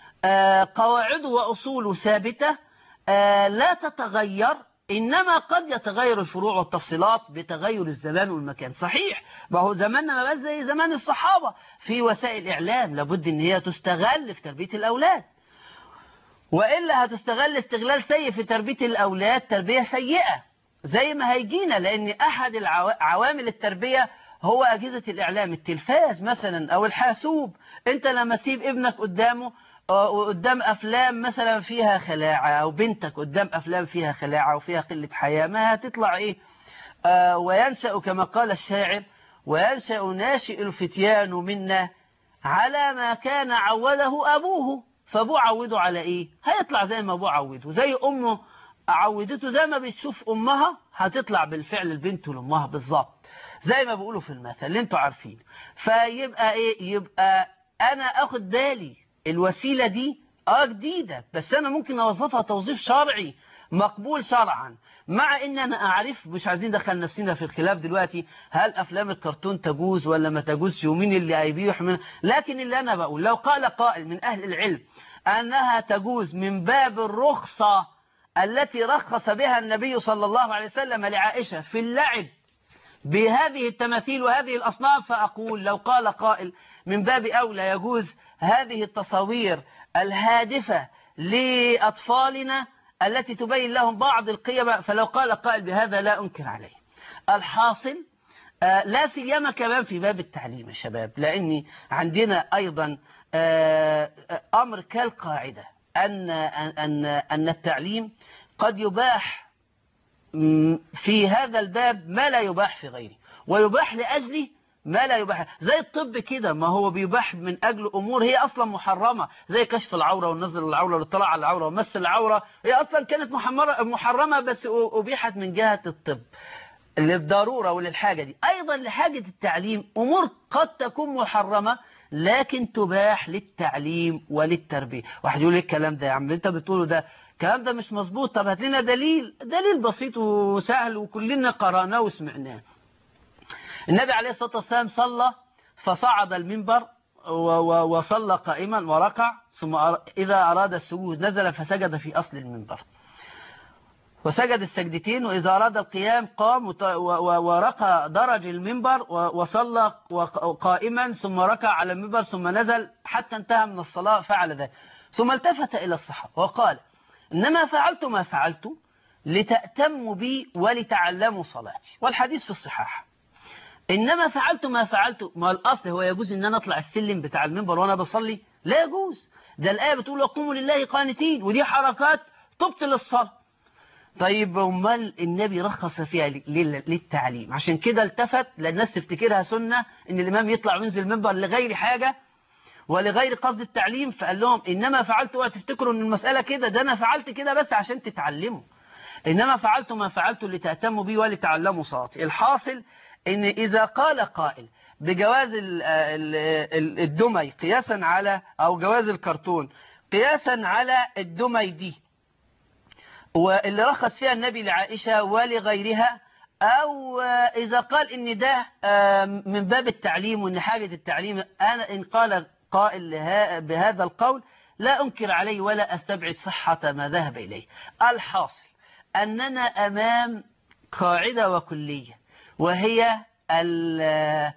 آه، قواعده وأصوله ثابتة آه، لا تتغير إنما قد يتغير الفروع والتفصيلات بتغير الزمان والمكان صحيح ما هو زماننا ما بقاش زي زمان الصحابة في وسائل إعلام لابد إن هي تستغل في تربية الأولاد وإلا هتستغل استغلال سيء في تربية الأولاد تربية سيئة زي ما هيجينا لأن أحد العوا- عوامل التربية هو أجهزة الإعلام التلفاز مثلا أو الحاسوب أنت لما تسيب ابنك قدامه آه، قدام أفلام مثلا فيها خلاعة أو بنتك قدام أفلام فيها خلاعة وفيها قلة حياة ما هتطلع إيه آه، وينشأ كما قال الشاعر وينشأ ناشئ الفتيان منا على ما كان عوده أبوه فأبوه عوده على إيه هيطلع زي ما أبوه عوده زي أمه عودته زي ما بتشوف أمها هتطلع بالفعل البنت لأمها بالظبط زي ما بيقولوا في المثل اللي انتوا عارفين فيبقى إيه يبقى أنا أخد بالي الوسيلة دي اه جديدة بس أنا ممكن أوظفها توظيف شرعي مقبول شرعا مع ان انا اعرف مش عايزين ندخل نفسنا في الخلاف دلوقتي هل افلام الكرتون تجوز ولا ما تجوزش ومين اللي هيبيح من لكن اللي انا بقول لو قال قائل من اهل العلم انها تجوز من باب الرخصة التي رخص بها النبي صلى الله عليه وسلم لعائشة في اللعب بهذه التماثيل وهذه الأصناف فأقول لو قال قائل من باب أولى يجوز هذه التصاوير الهادفة لأطفالنا التي تبين لهم بعض القيم فلو قال قائل بهذا لا أنكر عليه الحاصل آه، لا سيما كمان في باب التعليم يا شباب لأن عندنا أيضا آه، آه، أمر كالقاعدة أن أن أن التعليم قد يباح م، في هذا الباب ما لا يباح في غيره ويباح لأجله ما لا يباح زي الطب كده ما هو بيباح من أجل أمور هي أصلا محرمة زي كشف العورة والنظر للعورة والاطلاع على العورة ومس العورة هي أصلا كانت محمرة- محرمة بس أبيحت من جهة الطب للضرورة وللحاجة دي أيضا لحاجة التعليم أمور قد تكون محرمة لكن تباح للتعليم وللتربية واحد يقول لي الكلام ده يا عم انت بتقوله ده الكلام ده مش مظبوط طب هات لنا دليل دليل بسيط وسهل وكلنا قرأناه وسمعناه النبي عليه الصلاة والسلام صلى فصعد المنبر و- و- وصلى قائما وركع ثم أر- إذا أراد السجود نزل فسجد في أصل المنبر وسجد السجدتين وإذا أراد القيام قام وت- و- و- ورقى درج المنبر و- وصلى وق- قائما ثم ركع على المنبر ثم نزل حتى انتهى من الصلاة فعل ذلك ثم التفت إلى الصحابة وقال إنما فعلت ما فعلت لتأتموا بي ولتعلموا صلاتي والحديث في الصحاح إنما فعلت ما فعلت ما الأصل هو يجوز إن أنا أطلع السلم بتاع المنبر وأنا بصلي لا يجوز ده الآية بتقول وقوموا لله قانتين ودي حركات تبطل الصلاة طيب امال النبي رخص فيها ل- لل- للتعليم عشان كده التفت للناس تفتكرها سنة ان الامام يطلع وينزل المنبر لغير حاجة ولغير قصد التعليم فقال لهم انما فعلت وتفتكروا ان المسألة كده ده انا فعلت كده بس عشان تتعلموا انما فعلت ما فعلت لتأتموا بي ولتعلموا صلاتي الحاصل ان اذا قال قائل بجواز ال- ال- ال- الدمي قياسا على او جواز الكرتون قياسا على الدمي دي واللي رخص فيها النبي لعائشة ولغيرها أو إذا قال إن ده من باب التعليم وإن حاجة التعليم أنا إن قال قائل لها- بهذا القول لا أنكر عليه ولا أستبعد صحة ما ذهب إليه الحاصل أننا أمام قاعدة وكلية وهي ال-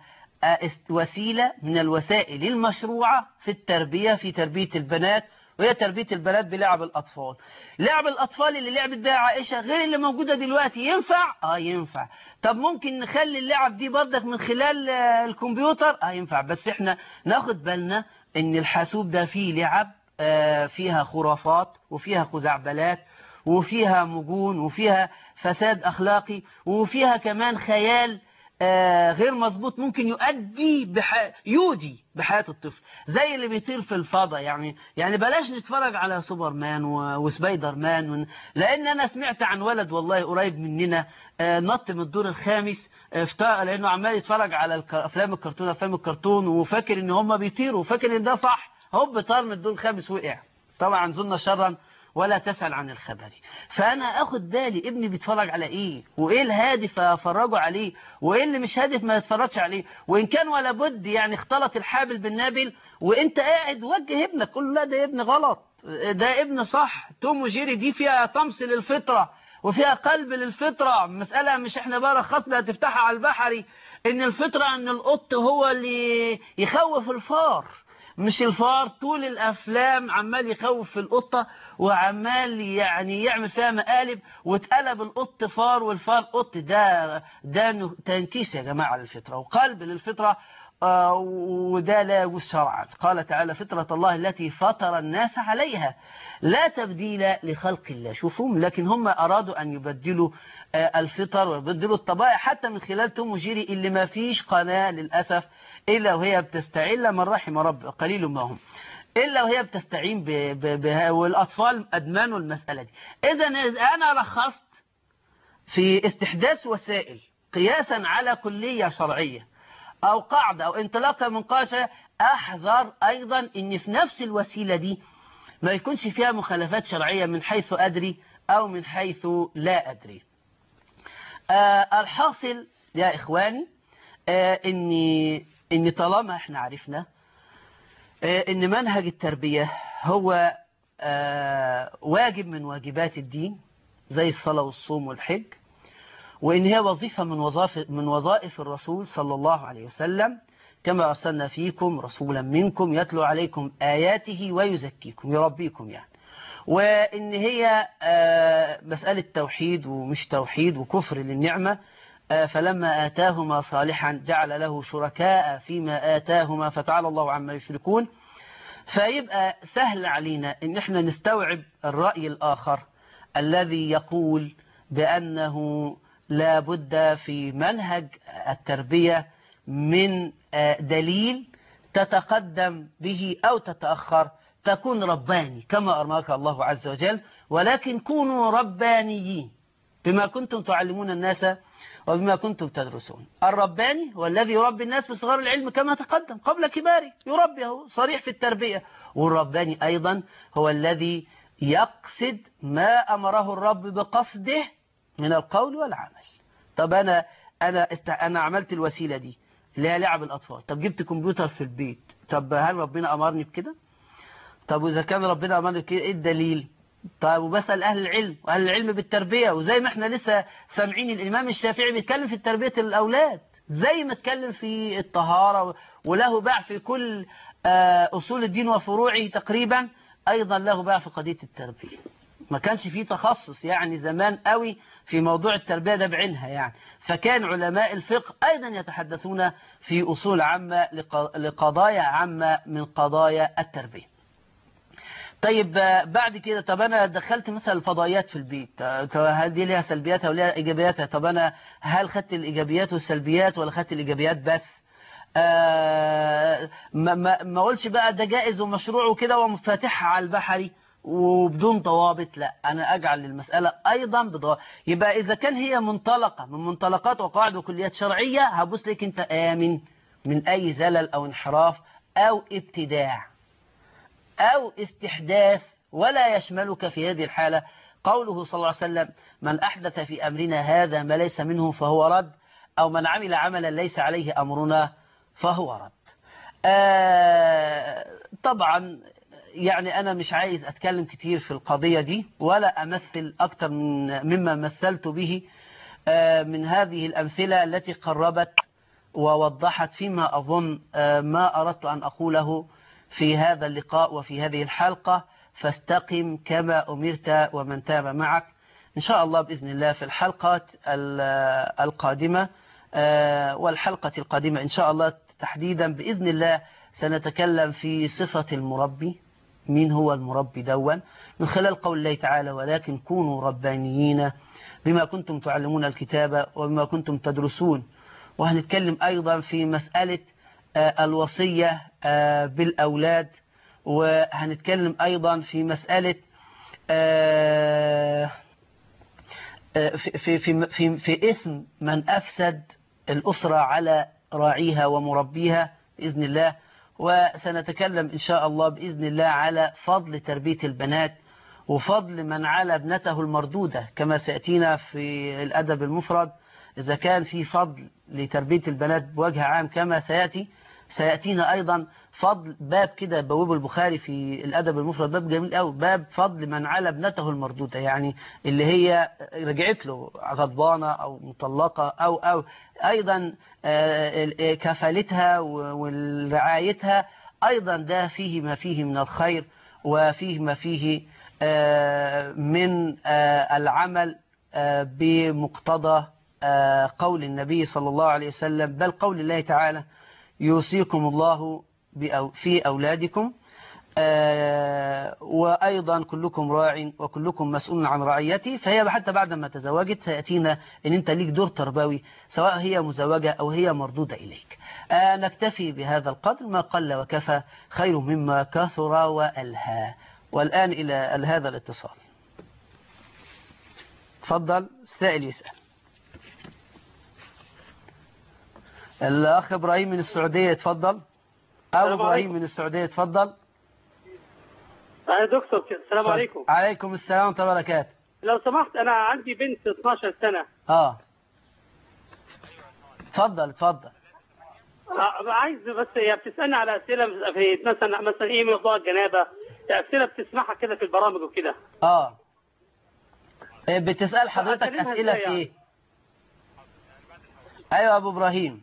وسيلة من الوسائل المشروعة في التربية في تربية البنات وهي تربية البنات بلعب الأطفال لعب الأطفال اللي لعبت بها عائشة غير اللي موجودة دلوقتي ينفع؟ آه ينفع طب ممكن نخلي اللعب دي برضك من خلال آه، الكمبيوتر؟ آه ينفع بس احنا ناخد بالنا ان الحاسوب ده فيه لعب آه، فيها خرافات وفيها خزعبلات وفيها مجون وفيها فساد أخلاقي وفيها كمان خيال آه، غير مظبوط ممكن يؤدي بح... يودي بحياة الطفل زي اللي بيطير في الفضاء يعني يعني بلاش نتفرج على سوبرمان و... وسبايدر مان ون... لأن أنا سمعت عن ولد والله قريب مننا آه، نط من الدور الخامس آه، افت- لأنه عمال يتفرج على الك... أفلام الكرتون أفلام الكرتون وفاكر إن هم بيطيروا وفاكر إن ده صح هوب طار من الدور الخامس وقع طبعا ظن شرا ولا تسأل عن الخبر فأنا أخد بالي ابني بيتفرج على إيه وإيه الهادف أفرجه عليه وإيه اللي مش هادف ما يتفرجش عليه وإن كان ولا بد يعني اختلط الحابل بالنابل وإنت قاعد وجه ابنك قول له لا ده ابن غلط ده ابن صح توم وجيري دي فيها طمس للفطرة وفيها قلب للفطرة مسألة مش احنا بقى رخصنا تفتحها على البحري ان الفطرة ان القط هو اللي يخوف الفار مش الفار طول الافلام عمال يخوف في القطه وعمال يعني يعمل فيها مقالب واتقلب القط فار والفار قط ده ده ن- تنكيس يا جماعه للفطره وقلب للفطره آه، وده لا يجوز شرعا قال تعالى فطرة الله التي فطر الناس عليها لا تبديل لخلق الله شوفهم لكن هم أرادوا أن يبدلوا آه، الفطر ويبدلوا الطبائع حتى من خلال توم وجيري اللي ما فيش قناة للأسف إلا وهي بتستعين من رحم رب قليل ما هم إلا وهي بتستعين ب... ب... ب... والأطفال أدمنوا المسألة دي إذا أنا رخصت في استحداث وسائل قياسا على كلية شرعية أو قاعدة أو انطلاقة من قاعدة أحذر أيضا أن في نفس الوسيلة دي ما يكونش فيها مخالفات شرعية من حيث أدري أو من حيث لا أدري آه الحاصل يا إخواني آه إني إن طالما إحنا عرفنا آه إن منهج التربية هو آه واجب من واجبات الدين زي الصلاة والصوم والحج وإن هي وظيفة من وظائف من وظائف الرسول صلى الله عليه وسلم كما أرسلنا فيكم رسولا منكم يتلو عليكم آياته ويزكيكم يربيكم يعني وإن هي آه، مسألة توحيد ومش توحيد وكفر للنعمة آه، فلما آتاهما صالحا جعل له شركاء فيما آتاهما فتعالى الله عما يشركون فيبقى سهل علينا ان احنا نستوعب الرأي الآخر الذي يقول بأنه لا بد في منهج التربية من آه، دليل تتقدم به أو تتأخر تكون رباني كما أرماك الله عز وجل ولكن كونوا ربانيين بما كنتم تعلمون الناس وبما كنتم تدرسون الرباني هو الذي يربي الناس بصغار العلم كما تقدم قبل كباره يربيه صريح في التربية والرباني أيضا هو الذي يقصد ما أمره الرب بقصده من القول والعمل طب أنا أنا است... أنا عملت الوسيلة دي اللي هي لعب الأطفال طب جبت كمبيوتر في البيت طب هل ربنا أمرني بكده طب وإذا كان ربنا أمرني بكده إيه الدليل طيب وبسأل أهل العلم وأهل العلم بالتربية وزي ما احنا لسه سامعين الإمام الشافعي بيتكلم في تربية الأولاد زي ما اتكلم في الطهارة وله باع في كل آه، أصول الدين وفروعه تقريبا أيضا له باع في قضية التربية ما كانش فيه تخصص يعني زمان قوي في موضوع التربية ده بعينها يعني فكان علماء الفقه أيضا يتحدثون في أصول عامة لق- لقضايا عامة من قضايا التربية طيب آه، بعد كده طب انا دخلت مثلا الفضائيات في البيت آه، طب هل دي ليها سلبياتها وليها ايجابياتها طب انا هل خدت الايجابيات والسلبيات ولا خدت الايجابيات بس آه، ما ما ما اقولش بقى ده جائز ومشروع وكده ومفاتحها على البحري وبدون ضوابط لا انا اجعل المساله ايضا بضوابط يبقى اذا كان هي منطلقه من منطلقات وقواعد وكليات شرعيه هبص لك انت امن من اي زلل او انحراف او ابتداع أو استحداث ولا يشملك في هذه الحالة قوله صلى الله عليه وسلم من أحدث في أمرنا هذا ما ليس منه فهو رد أو من عمل عملا ليس عليه أمرنا فهو رد آه طبعا يعني أنا مش عايز أتكلم كتير في القضية دي ولا أمثل أكتر من مما مثلت به آه من هذه الأمثلة التي قربت ووضحت فيما أظن آه ما أردت أن أقوله في هذا اللقاء وفي هذه الحلقة فاستقم كما أمرت ومن تاب معك إن شاء الله بإذن الله في الحلقة القادمة والحلقة القادمة إن شاء الله تحديدا بإذن الله سنتكلم في صفة المربي مين هو المربي دون من خلال قول الله تعالى ولكن كونوا ربانيين بما كنتم تعلمون الكتاب وبما كنتم تدرسون وهنتكلم أيضا في مسألة الوصية بالأولاد وهنتكلم أيضا في مسألة في, في, في, في اسم من أفسد الأسرة على راعيها ومربيها بإذن الله وسنتكلم إن شاء الله بإذن الله على فضل تربية البنات وفضل من على ابنته المردودة كما سيأتينا في الأدب المفرد إذا كان في فضل لتربية البنات بوجه عام كما سيأتي سيأتينا أيضا فضل باب كده بواب البخاري في الأدب المفرد باب جميل قوي باب فضل من على ابنته المردودة يعني اللي هي رجعت له غضبانة أو مطلقة أو أو أيضا كفالتها ورعايتها أيضا ده فيه ما فيه من الخير وفيه ما فيه من العمل بمقتضى قول النبي صلى الله عليه وسلم بل قول الله تعالى يوصيكم الله في أولادكم وأيضا كلكم راع وكلكم مسؤول عن رعيته فهي حتى بعد ما تزوجت سيأتينا أن أنت ليك دور تربوي سواء هي مزوجة أو هي مردودة إليك نكتفي بهذا القدر ما قل وكفى خير مما كثر وألهى والآن إلى هذا الاتصال تفضل السائل يسأل الأخ إبراهيم من السعودية يتفضل أو إبراهيم من السعودية يتفضل يا دكتور السلام عليكم عليكم السلام ورحمة الله وبركاته لو سمحت أنا عندي بنت 12 سنة اه اتفضل اتفضل آه، عايز بس هي بتسألني على أسئلة في مثلا مثلا إيه موضوع الجنابة أسئلة بتسمعها كده في البرامج وكده اه بتسأل حضرتك أكلمها أسئلة إزاي في يعني؟ إيه أيوة أبو إبراهيم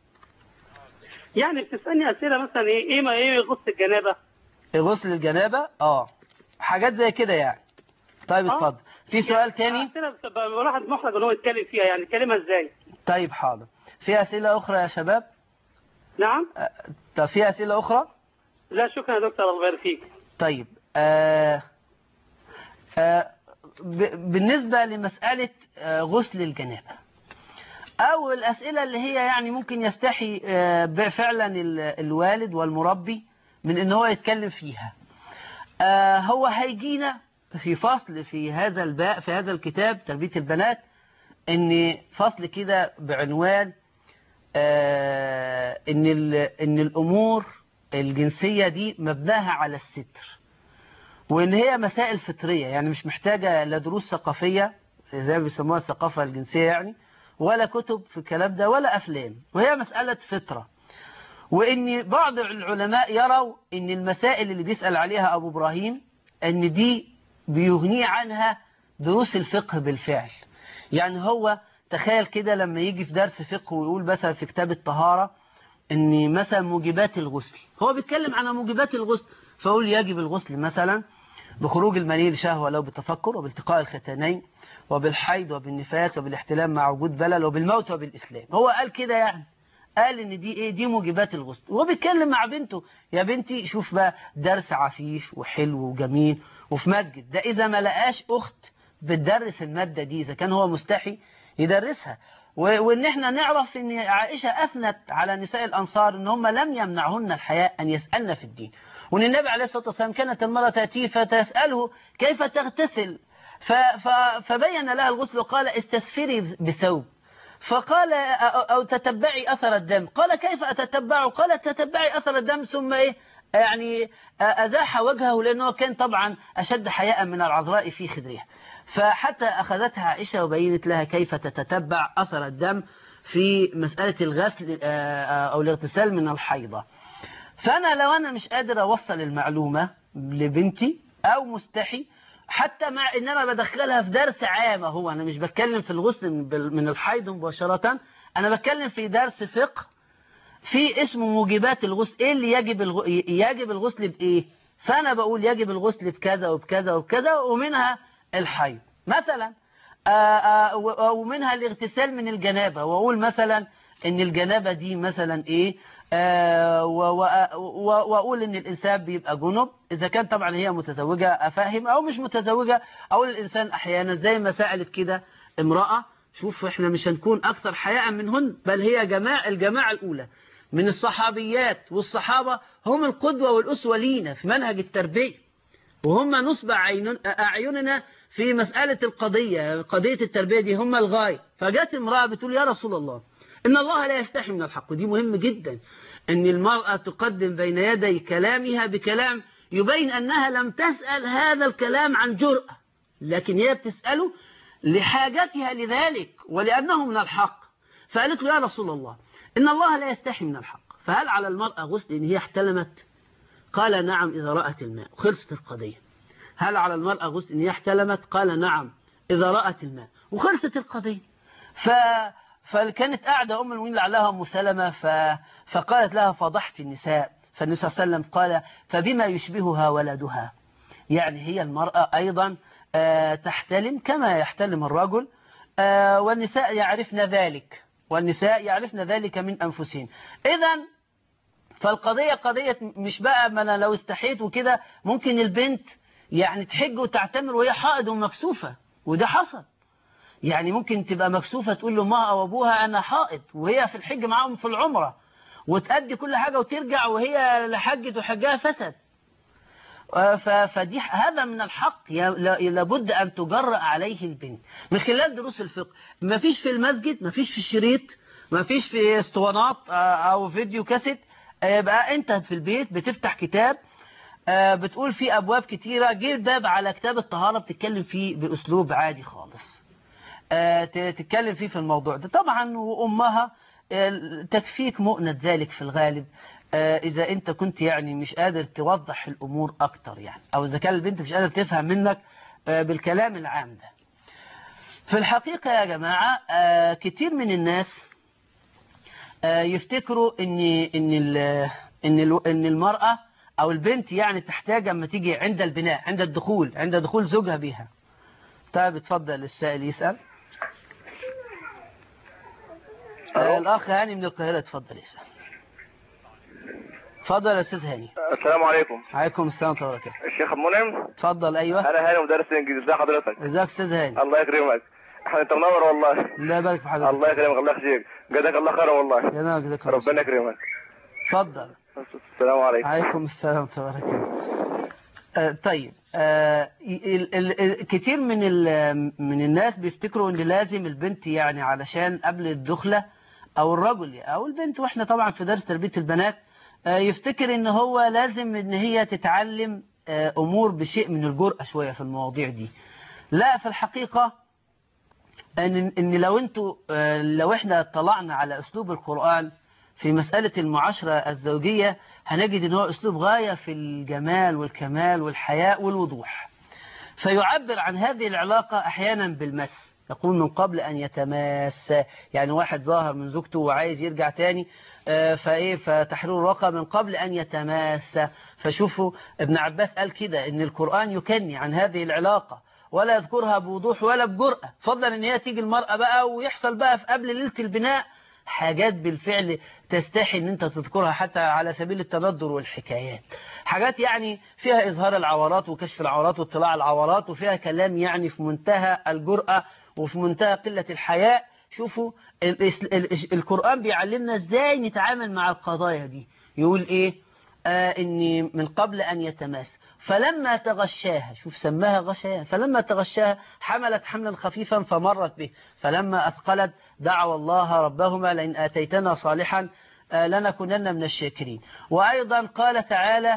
يعني بتسألني أسئلة مثلا إيه إيه ما إيه يغص الجنابة غسل الجنابة اه حاجات زي كده يعني طيب آه. اتفضل في سؤال تاني أسئلة بتبقى الواحد محرج إن هو يتكلم فيها يعني كلمة إزاي؟ طيب حاضر في أسئلة أخرى يا شباب نعم؟ آه، طب في أسئلة أخرى لا شكرا يا دكتور الله يبارك فيك طيب آه آه ب- بالنسبة لمسألة آه غسل الجنابة أو الأسئلة اللي هي يعني ممكن يستحي آه ب- فعلا ال- الوالد والمربي من إن هو يتكلم فيها آه هو هيجينا في فصل في هذا الباء في هذا الكتاب تربية البنات إن فصل كده بعنوان آه إن ال- إن الأمور الجنسية دي مبناها على الستر وإن هي مسائل فطرية يعني مش محتاجة لا دروس ثقافية زي ما بيسموها الثقافة الجنسية يعني ولا كتب في الكلام ده ولا أفلام وهي مسألة فطرة وإن بعض العلماء يروا إن المسائل اللي بيسأل عليها أبو إبراهيم إن دي بيغنيه عنها دروس الفقه بالفعل يعني هو تخيل كده لما يجي في درس فقه ويقول مثلا في كتاب الطهارة ان مثلا موجبات الغسل هو بيتكلم عن موجبات الغسل فيقول يجب الغسل مثلا بخروج المني لشهوة لو بالتفكر وبالتقاء الختانين وبالحيض وبالنفاس وبالاحتلام مع وجود بلل وبالموت وبالإسلام هو قال كده يعني قال ان دي ايه دي موجبات الغسل وهو بيتكلم مع بنته يا بنتي شوف بقى درس عفيف وحلو وجميل وفي مسجد ده اذا ما لقاش اخت بتدرس المادة دي اذا كان هو مستحي يدرسها و- وان احنا نعرف ان عائشة اثنت على نساء الانصار ان هم لم يمنعهن الحياء ان يسألن في الدين وان النبي عليه الصلاة والسلام كانت المرأة تأتيه فتسأله كيف تغتسل ف ف فبين لها الغسل وقال استسفري بثوب فقال أو أو تتبعي أثر الدم قال كيف أتتبعه قال تتبعي أثر الدم ثم إيه يعني أزاح وجهه لأنه كان طبعا أشد حياء من العذراء في خدرها فحتى أخذتها عائشة وبينت لها كيف تتتبع أثر الدم في مسألة الغسل آه، آه، أو الاغتسال من الحيضة فأنا لو أنا مش قادر أوصل المعلومة لبنتي أو مستحي حتى مع ان انا بدخلها في درس عام هو انا مش بتكلم في الغسل من بال- من الحيض مباشرة انا بتكلم في درس فقه في اسمه موجبات الغسل ايه اللي يجب الغ... يجب الغسل بايه فانا بقول يجب الغسل بكذا وبكذا وبكذا ومنها الحيض مثلا آآ آآ و- ومنها الاغتسال من الجنابة واقول مثلا ان الجنابة دي مثلا ايه آه، و- و- و- واقول ان الانسان بيبقى جنب اذا كان طبعا هي متزوجة افهم او مش متزوجة اقول الانسان احيانا زي ما سألت كده امرأة شوف احنا مش هنكون اكثر حياء منهن بل هي جماعة الجماعة الاولى من الصحابيات والصحابة هم القدوة والاسوة لينا في منهج التربية وهم نصب عين- أعيننا في مسألة القضية قضية التربية دي هم الغاية فجت امرأة بتقول يا رسول الله إن الله لا يستحي من الحق ودي مهم جدا أن المرأة تقدم بين يدي كلامها بكلام يبين أنها لم تسأل هذا الكلام عن جرأة لكن هي بتسأله لحاجتها لذلك ولأنه من الحق فقالت له يا رسول الله إن الله لا يستحي من الحق فهل على المرأة غسل إن هي احتلمت قال نعم إذا رأت الماء خلصت القضية هل على المرأة غسل إن هي احتلمت قال نعم إذا رأت الماء وخلصت القضية ف... فكانت قاعدة أم المؤمنين لعلها أم سلمة ف... فقالت لها فضحت النساء فالنبي صلى الله عليه وسلم قال فبما يشبهها ولدها يعني هي المرأة أيضا آه، تحتلم كما يحتلم الرجل آه، والنساء يعرفن ذلك والنساء يعرفن ذلك من أنفسهن إذا فالقضية قضية مش بقى ما أنا لو استحيت وكده ممكن البنت يعني تحج وتعتمر وهي حائض ومكسوفة وده حصل يعني ممكن تبقى مكسوفة تقول لأمها أو أبوها أنا حائض وهي في الحج معاهم في العمرة وتأدي كل حاجة وترجع وهي لحجت وحجها فسد آه، ف- فدي هذا من الحق يا- لا- لابد أن تجرأ عليه البنت من خلال دروس الفقه ما فيش في المسجد ما فيش في الشريط ما فيش في اسطوانات آه، أو فيديو كاسيت آه، يبقى أنت في البيت بتفتح كتاب آه، بتقول فيه أبواب كتيرة جيب باب على كتاب الطهارة بتتكلم فيه بأسلوب عادي خالص آه، ت- تتكلم فيه في الموضوع ده طبعا وأمها آه، تكفيك مؤنة ذلك في الغالب آه، إذا أنت كنت يعني مش قادر توضح الأمور أكتر يعني أو إذا كان البنت مش قادر تفهم منك آه، بالكلام العام ده في الحقيقة يا جماعة آه، كتير من الناس آه، يفتكروا ان ان ال- ان ال- ان المرأة او البنت يعني تحتاج اما تيجي عند البناء عند الدخول عند دخول زوجها بها طيب اتفضل السائل يسأل آه الأخ هاني من القاهرة اتفضل يسأل اتفضل يا أستاذ هاني السلام عليكم عليكم السلام ورحمة الله وبركاته الشيخ منعم اتفضل أيوه انا هاني مدرس انجليزي ازي حضرتك ازيك أستاذ هاني الله يكرمك احنا انت منور والله الله يبارك في حضرتك الله يكرمك الله يخليك جزاك الله خير والله ينامك ذكر ربنا يكرمك اتفضل السلام عليكم عليكم السلام تبارك الله آه، طيب آه، ال- ال- ال- كتير من ال- من الناس بيفتكروا ان لازم البنت يعني علشان قبل الدخلة او الرجل او البنت واحنا طبعا في درس تربية البنات آه، يفتكر ان هو لازم ان هي تتعلم آه، امور بشيء من الجرأة شوية في المواضيع دي لا في الحقيقة ان ان لو انتوا آه، لو احنا اطلعنا على اسلوب القرآن في مسألة المعاشرة الزوجية هنجد ان هو اسلوب غاية في الجمال والكمال والحياء والوضوح فيعبر عن هذه العلاقة احيانا بالمس يقول من قبل ان يتماس يعني واحد ظاهر من زوجته وعايز يرجع تاني آه، فايه فتحرير الرقة من قبل ان يتماس فشوفوا ابن عباس قال كده ان القرآن يكني عن هذه العلاقة ولا يذكرها بوضوح ولا بجرأة فضلا ان هي تيجي المرأة بقى ويحصل بقى في قبل ليلة البناء حاجات بالفعل تستحي ان انت تذكرها حتى على سبيل التندر والحكايات حاجات يعني فيها اظهار العورات وكشف العورات واطلاع العورات وفيها كلام يعني في منتهى الجرأة وفي منتهى قلة الحياء شوفوا ال- ال- ال- القرآن بيعلمنا ازاي نتعامل مع القضايا دي يقول ايه آه إني من قبل أن يتماس فلما تغشاها شوف سماها غشاها فلما تغشاها حملت حملا خفيفا فمرت به فلما أثقلت دعوا الله ربهما لئن آتيتنا صالحا آه لنكونن من الشاكرين وأيضا قال تعالى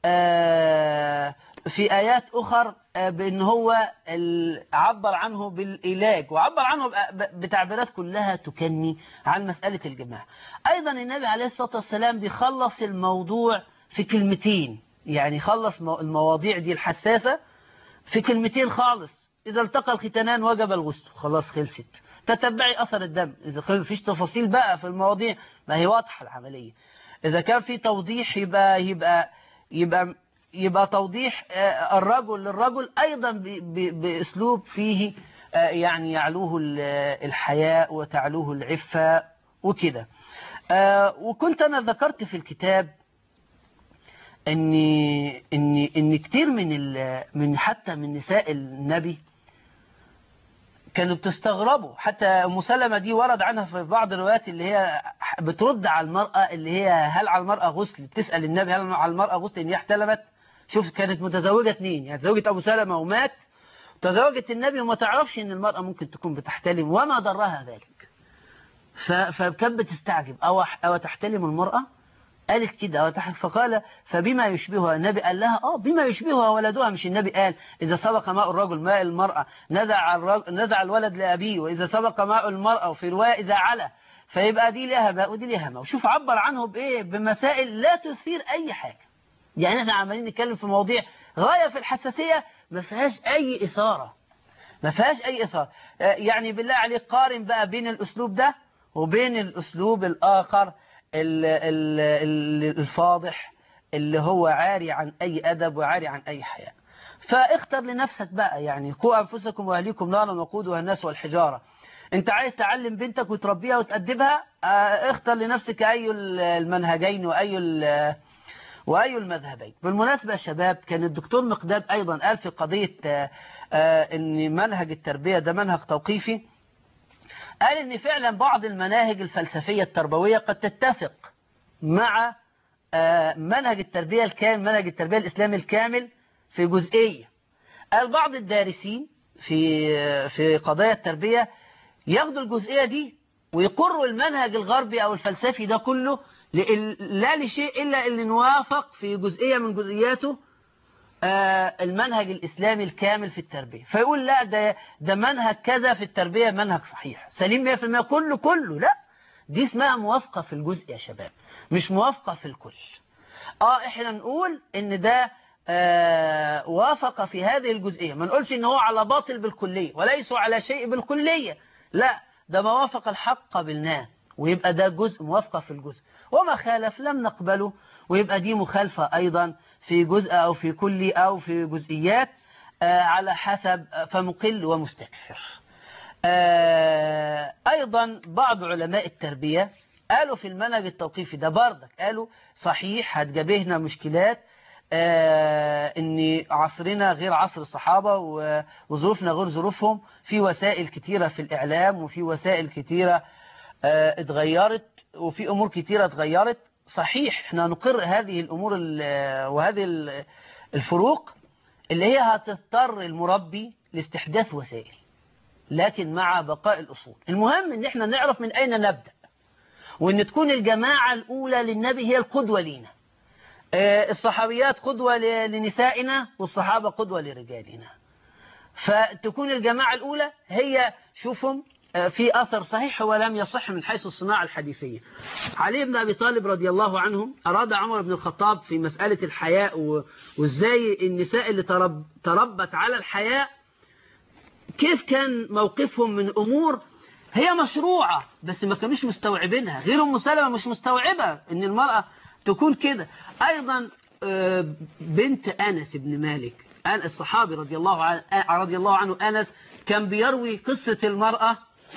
آه في آيات أخر آه بأن هو ال- عبر عنه بالعلاج وعبر عنه ب- ب- بتعبيرات كلها تكني عن مسألة الجماع أيضا النبي عليه الصلاة والسلام بيخلص الموضوع في كلمتين يعني خلص مو- المواضيع دي الحساسة في كلمتين خالص إذا التقى الختانان وجب الغسل خلاص خلصت تتبعي أثر الدم إذا كان فيش تفاصيل بقى في المواضيع ما هي واضحة العملية إذا كان في توضيح يبقى يبقى يبقى يبقى توضيح آه، الرجل للرجل أيضا ب- ب- بأسلوب فيه آه، يعني يعلوه ال- الحياء وتعلوه العفة وكده آه، وكنت أنا ذكرت في الكتاب ان ان ان كتير من ال- من حتى من نساء النبي كانوا بتستغربوا حتى ام سلمة دي ورد عنها في بعض الروايات اللي هي بترد على المرأة اللي هي هل على المرأة غسل تسأل النبي هل على المرأة غسل ان هي احتلمت شوف كانت متزوجة اتنين يعني تزوجت ابو سلمة ومات تزوجت النبي وما تعرفش ان المرأة ممكن تكون بتحتلم وما ضرها ذلك ف- فكانت بتستعجب أو, أو تحتلم المرأة قالت كده أو تح- فقال فبما يشبهها النبي قال لها اه بما يشبهها ولدها مش النبي قال إذا سبق ماء الرجل ماء المرأة نزع الرجل نزع الولد لأبيه وإذا سبق ماء المرأة وفي رواية إذا علا فيبقى دي لها ماء ودي لها ماء وشوف عبر عنه بإيه بمسائل لا تثير أي حاجة يعني احنا عمالين نتكلم في مواضيع غاية في الحساسية ما فيهاش أي إثارة ما فيهاش أي إثارة آه، يعني بالله عليك قارن بقى بين الأسلوب ده وبين الأسلوب الآخر ال- ال- ال- الفاضح اللي هو عاري عن أي أدب وعاري عن أي حياء فاختر لنفسك بقى يعني قوا أنفسكم وأهليكم نارا وقودها الناس والحجارة انت عايز تعلم بنتك وتربيها وتأدبها آه، اختر لنفسك أي المنهجين وأي ال- وأي المذهبين بالمناسبة يا شباب كان الدكتور مقداد أيضا قال في قضية آه، آه، أن منهج التربية ده منهج توقيفي قال أن فعلا بعض المناهج الفلسفية التربوية قد تتفق مع آه، منهج التربية الكامل منهج التربية الإسلامي الكامل في جزئية قال بعض الدارسين في في قضايا التربية ياخدوا الجزئية دي ويقروا المنهج الغربي أو الفلسفي ده كله لإل- لا لشيء إلا اللي نوافق في جزئية من جزئياته آه، المنهج الإسلامي الكامل في التربية فيقول لا ده ده منهج كذا في التربية منهج صحيح سليم 100% كله كله لا دي اسمها موافقة في الجزء يا شباب مش موافقة في الكل اه احنا نقول ان ده آه وافق في هذه الجزئية ما نقولش ان هو على باطل بالكلية وليسوا على شيء بالكلية لا ده ما وافق الحق قبلناه ويبقى ده جزء موافقة في الجزء وما خالف لم نقبله ويبقى دي مخالفة أيضا في جزء أو في كل أو في جزئيات آه، على حسب آه، فمقل ومستكثر آه، أيضا بعض علماء التربية قالوا في المنهج التوقيفي ده بردك قالوا صحيح هتجابهنا مشكلات آه، ان عصرنا غير عصر الصحابة و- وظروفنا غير ظروفهم في وسائل كتيرة في الإعلام وفي وسائل كتيرة آه، اتغيرت وفي أمور كتيرة اتغيرت صحيح احنا نقر هذه الأمور ال- وهذه ال- الفروق اللي هي هتضطر المربي لاستحداث وسائل لكن مع بقاء الأصول المهم ان احنا نعرف من أين نبدأ وان تكون الجماعة الأولى للنبي هي القدوة لينا آه، الصحابيات قدوة ل- لنسائنا والصحابة قدوة لرجالنا فتكون الجماعة الأولى هي شوفهم آه، في أثر صحيح ولم يصح من حيث الصناعة الحديثية علي بن أبي طالب رضي الله عنه أراد عمر بن الخطاب في مسألة الحياء و- وإزاي النساء اللي ترب تربت على الحياء كيف كان موقفهم من أمور هي مشروعة بس ما كانوش مستوعبينها غير أم سلمة مش مستوعبة إن المرأة تكون كده أيضا آه، بنت أنس بن مالك أن- الصحابي رضي الله عنه رضي الله عنه أنس كان بيروي قصة المرأة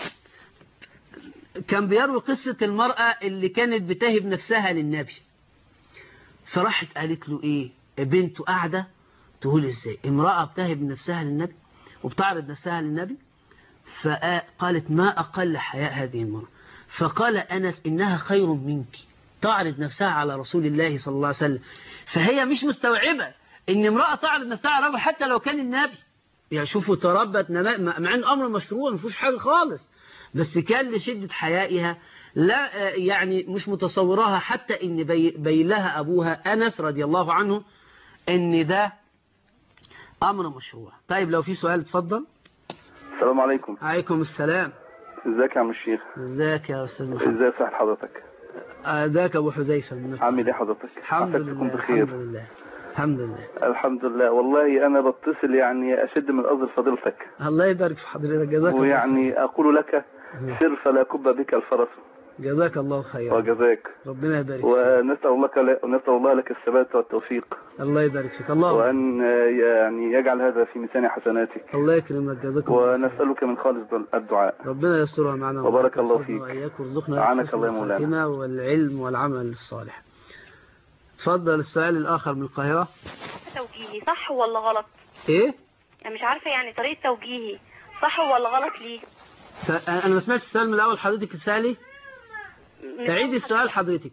كان بيروي قصة المرأة اللي كانت بتهب نفسها للنبي فراحت قالت له ايه بنته قاعدة تقول ازاي امرأة بتهب نفسها للنبي وبتعرض نفسها للنبي فقالت ما أقل حياء هذه المرأة فقال أنس إنها خير منك تعرض نفسها على رسول الله صلى الله عليه وسلم فهي مش مستوعبة إن امرأة تعرض نفسها على رجل حتى لو كان النبي يعني شوفوا تربت نما- مع ان امر مشروع ما فيهوش حاجه خالص بس كان لشده حيائها لا آه، يعني مش متصوراها حتى ان بي بين لها ابوها انس رضي الله عنه ان ده امر مشروع طيب لو في سؤال اتفضل السلام عليكم عليكم السلام ازيك يا عم الشيخ ازيك يا استاذ محمد ازاي صحة حضرتك ازيك ابو حذيفه من عامل ايه حضرتك الحمد عساك تكون لله بخير الحمد لله الحمد لله الحمد لله والله انا بتصل يعني اشد من قصد فضيلتك الله يبارك في حضرتك جزاك الله ويعني اقول لك خير. سر فلا كب بك الفرس جزاك الله خيرا وجزاك ربنا يبارك فيك ونسأل الله ونسأل الله لك الثبات والتوفيق الله يبارك فيك الله وأن يعني يجعل هذا في ميزان حسناتك الله يكرمك جزاك الله خير. ونسألك من خالص الدعاء ربنا يسترها معنا وبارك الله ويحفظنا فيك. وإياك وارزقنا أعانك حسن الله يا مولانا. الخاتمة والعلم والعمل الصالح تفضل السؤال الآخر من القاهرة توجيهي صح ولا غلط إيه؟ انا مش عارفه يعني طريقه توجيهي صح ولا غلط ليه ف- أنا ما سمعتش السؤال من الأول حضرتك تسألي مش تعيدي السؤال حضرتك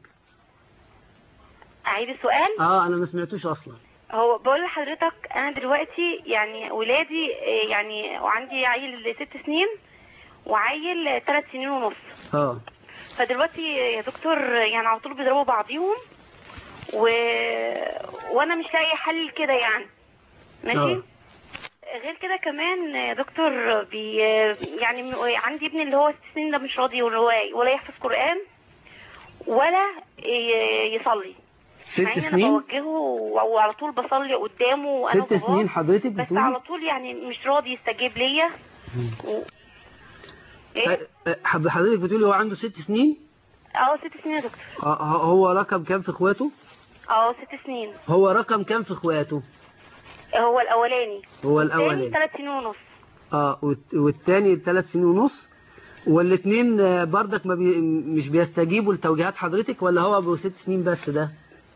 اعيد السؤال آه أنا ما سمعتوش أصلا هو بقول لحضرتك انا دلوقتي يعني ولادي آه، يعني وعندي عيل ست سنين وعيل ثلاث سنين ونص آه فدلوقتي يا دكتور يعني على طول بيضربوا بعضيهم و... وانا مش لاقي حل كده يعني ماشي آه. غير كده كمان يا دكتور بي يعني م- عندي ابني اللي هو ست سنين ده مش راضي ولا ولا يحفظ قرآن ولا ي- يصلي مع ست ان انا سنين بوجهه وعلى طول بصلي قدامه وانا ست وباباه، سنين حضرتك بس بتقولي على طول يعني مش راضي يستجيب ليا و... ايه آه، آه، حض- حضرتك بتقولي هو عنده ست سنين اه ست سنين يا دكتور آه، آه، هو رقم كام في اخواته اه ست سنين هو رقم كام في اخواته هو الاولاني هو الثاني الأولاني ثلاث سنين ونص اه والت- والتاني ثلاث سنين ونص والاثنين آه، بردك ما بي مش بيستجيبوا لتوجيهات حضرتك ولا هو ابو ست سنين بس ده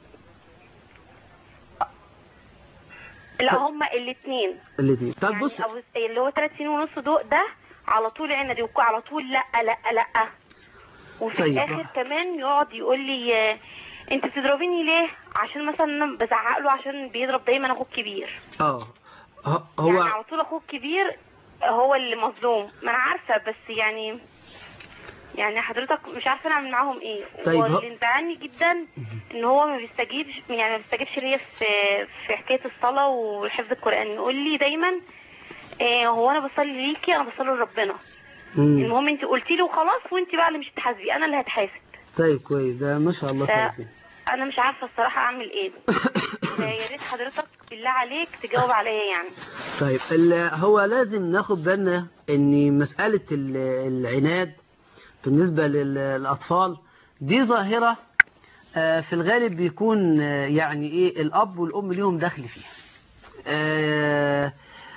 لا هما الاثنين الاثنين طب يعني بص أبو اللي هو ثلاث سنين ونص دول ده على طول عندي وعلى طول لا لا لا وفي طيب. الاخر كمان يقعد يقول لي آه، انت بتضربيني ليه عشان مثلا انا بزعق له عشان بيضرب دايما اخوه الكبير اه ه- يعني هو على طول اخوه الكبير هو اللي مظلوم ما انا عارفه بس يعني يعني حضرتك مش عارفه انا اعمل معاهم ايه طيب، هو- واللي مزعلني جدا ان هو ما بيستجيبش يعني ما بيستجيبش ليا في في حكايه الصلاه وحفظ القران يقول لي دايما إيه هو انا بصلي ليكي انا بصلي لربنا مم. المهم انت قلتي لي وخلاص وانت بقى اللي مش هتحاسبي انا اللي هتحاسب طيب كويس ده ما شاء الله ده- كويس انا مش عارفه الصراحه اعمل ايه يا ريت حضرتك بالله عليك تجاوب عليا يعني طيب ال- هو لازم ناخد بالنا ان مسألة ال- العناد بالنسبة لل- للأطفال دي ظاهرة آه، في الغالب بيكون آه، يعني ايه الأب والأم ليهم دخل فيها آه،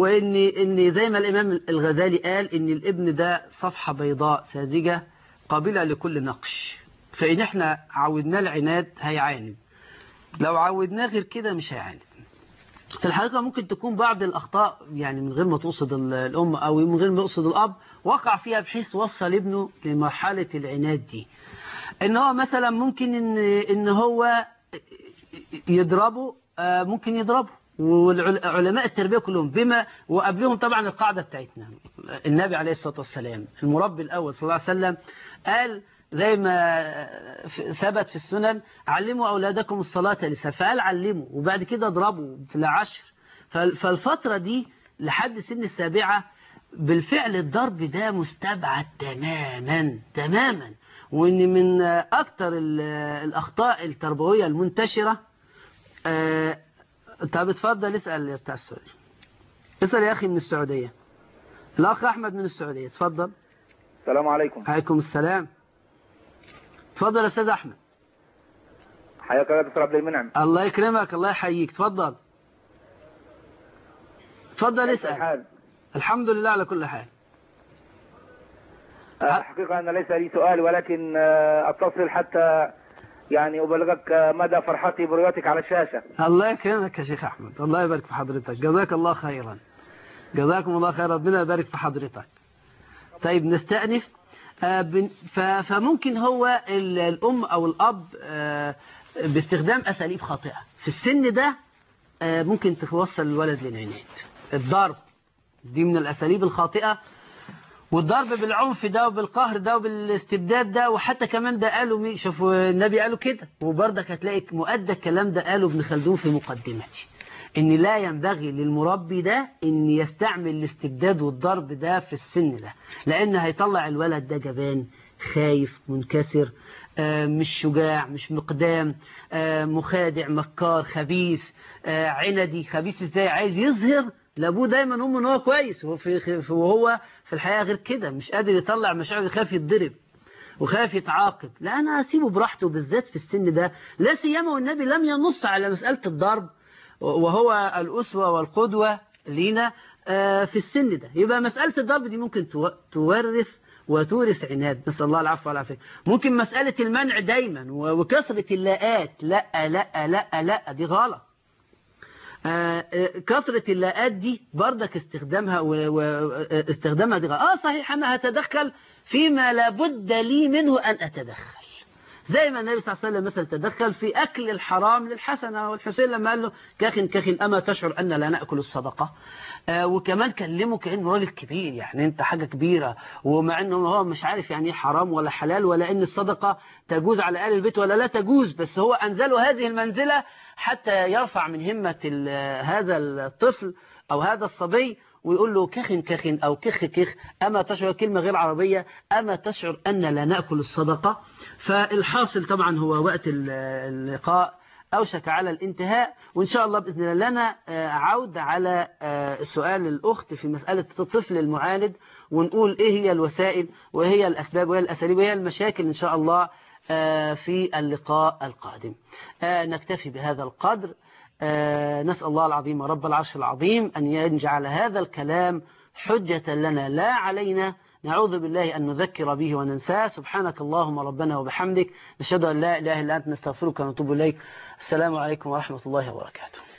وان ان زي ما الامام الغزالي قال ان الابن ده صفحه بيضاء ساذجه قابله لكل نقش فان احنا عودناه العناد هيعاند لو عودناه غير كده مش هيعاند في الحقيقة ممكن تكون بعض الأخطاء يعني من غير ما تقصد ال- الأم أو من غير ما يقصد الأب وقع فيها بحيث وصل ابنه لمرحلة العناد دي إن هو مثلا ممكن إن, إن هو يضربه آه، ممكن يضربه وعلماء التربية كلهم بما وقبلهم طبعا القاعدة بتاعتنا النبي عليه الصلاة والسلام المربي الأول صلى الله عليه وسلم قال زي ما ثبت في السنن علموا أولادكم الصلاة لسه فقال علموا وبعد كده اضربوا في العشر فال- فالفترة دي لحد سن السابعة بالفعل الضرب ده مستبعد تماما تماما وان من اكتر ال- الاخطاء التربويه المنتشره آه، طب اتفضل اسال يا بتاع السعوديه اسال يا اخي من السعوديه الاخ احمد من السعوديه اتفضل السلام عليكم عليكم السلام اتفضل يا استاذ احمد حياك الله دكتور عبد المنعم الله يكرمك الله يحييك اتفضل اتفضل اسال الحال الحمد لله على كل حال آه، حقيقة أنا ليس لي سؤال ولكن آه، أتصل حتى يعني أبلغك آه، مدى فرحتي برؤيتك على الشاشة الله يكرمك يا شيخ احمد الله يبارك في حضرتك جزاك الله خيرا جزاكم الله خيرا ربنا يبارك في حضرتك طيب نستأنف آه، بن- ف- فممكن هو ال- الأم أو الأب آه، باستخدام أساليب خاطئة في السن ده آه، ممكن توصل الولد للعناد الضرب دي من الأساليب الخاطئة والضرب بالعنف ده وبالقهر ده وبالاستبداد ده وحتى كمان ده قالوا مين شوفوا النبي قالوا كده وبرضك هتلاقي مؤدى الكلام ده قاله ابن خلدون في مقدمته ان لا ينبغي للمربي ده ان يستعمل الاستبداد والضرب ده في السن ده لان هيطلع الولد ده جبان خايف منكسر آه، مش شجاع مش مقدام آه، مخادع مكار خبيث آه، عندي خبيث ازاي عايز يظهر لابوه دايما امه ان هو كويس وهو في وهو في الحقيقه غير كده مش قادر يطلع مشاعر خايف يتضرب وخايف يتعاقب لا انا اسيبه براحته بالذات في السن ده لا سيما والنبي لم ينص على مساله الضرب وهو الاسوه والقدوه لينا آه، في السن ده يبقى مساله الضرب دي ممكن تو- تورث وتورث عناد نسال الله العفو والعافيه ممكن مساله المنع دايما و- وكثره اللاءات لا لا لا لا دي غلط آه، آه، كثرة اللاءات دي بردك استخدامها واستخدامها دي غلط. اه صحيح انا هتدخل فيما لابد لي منه ان اتدخل زي ما النبي صلى الله عليه وسلم مثلا تدخل في اكل الحرام للحسن والحسين لما قال له كاخن كاخن اما تشعر ان لا ناكل الصدقه آه وكمان كلمه كانه راجل كبير يعني انت حاجه كبيره ومع انه هو مش عارف يعني ايه حرام ولا حلال ولا ان الصدقه تجوز على اهل البيت ولا لا تجوز بس هو انزله هذه المنزله حتى يرفع من همه ال- هذا الطفل او هذا الصبي ويقول له كخن كخن أو كخ كخ أما تشعر كلمة غير عربية أما تشعر أن لا نأكل الصدقة فالحاصل طبعا هو وقت ال- اللقاء أوشك على الانتهاء وإن شاء الله بإذن الله لنا آه، عودة على آه، سؤال الأخت في مسألة الطفل المعاند ونقول إيه هي الوسائل وإيه هي الأسباب وإيه الأساليب وإيه المشاكل إن شاء الله آه، في اللقاء القادم آه، نكتفي بهذا القدر آه، نسأل الله العظيم رب العرش العظيم أن يجعل هذا الكلام حجة لنا لا علينا نعوذ بالله أن نذكر به وننساه سبحانك اللهم ربنا وبحمدك نشهد أن لا إله إلا أنت نستغفرك ونتوب إليك السلام عليكم ورحمة الله وبركاته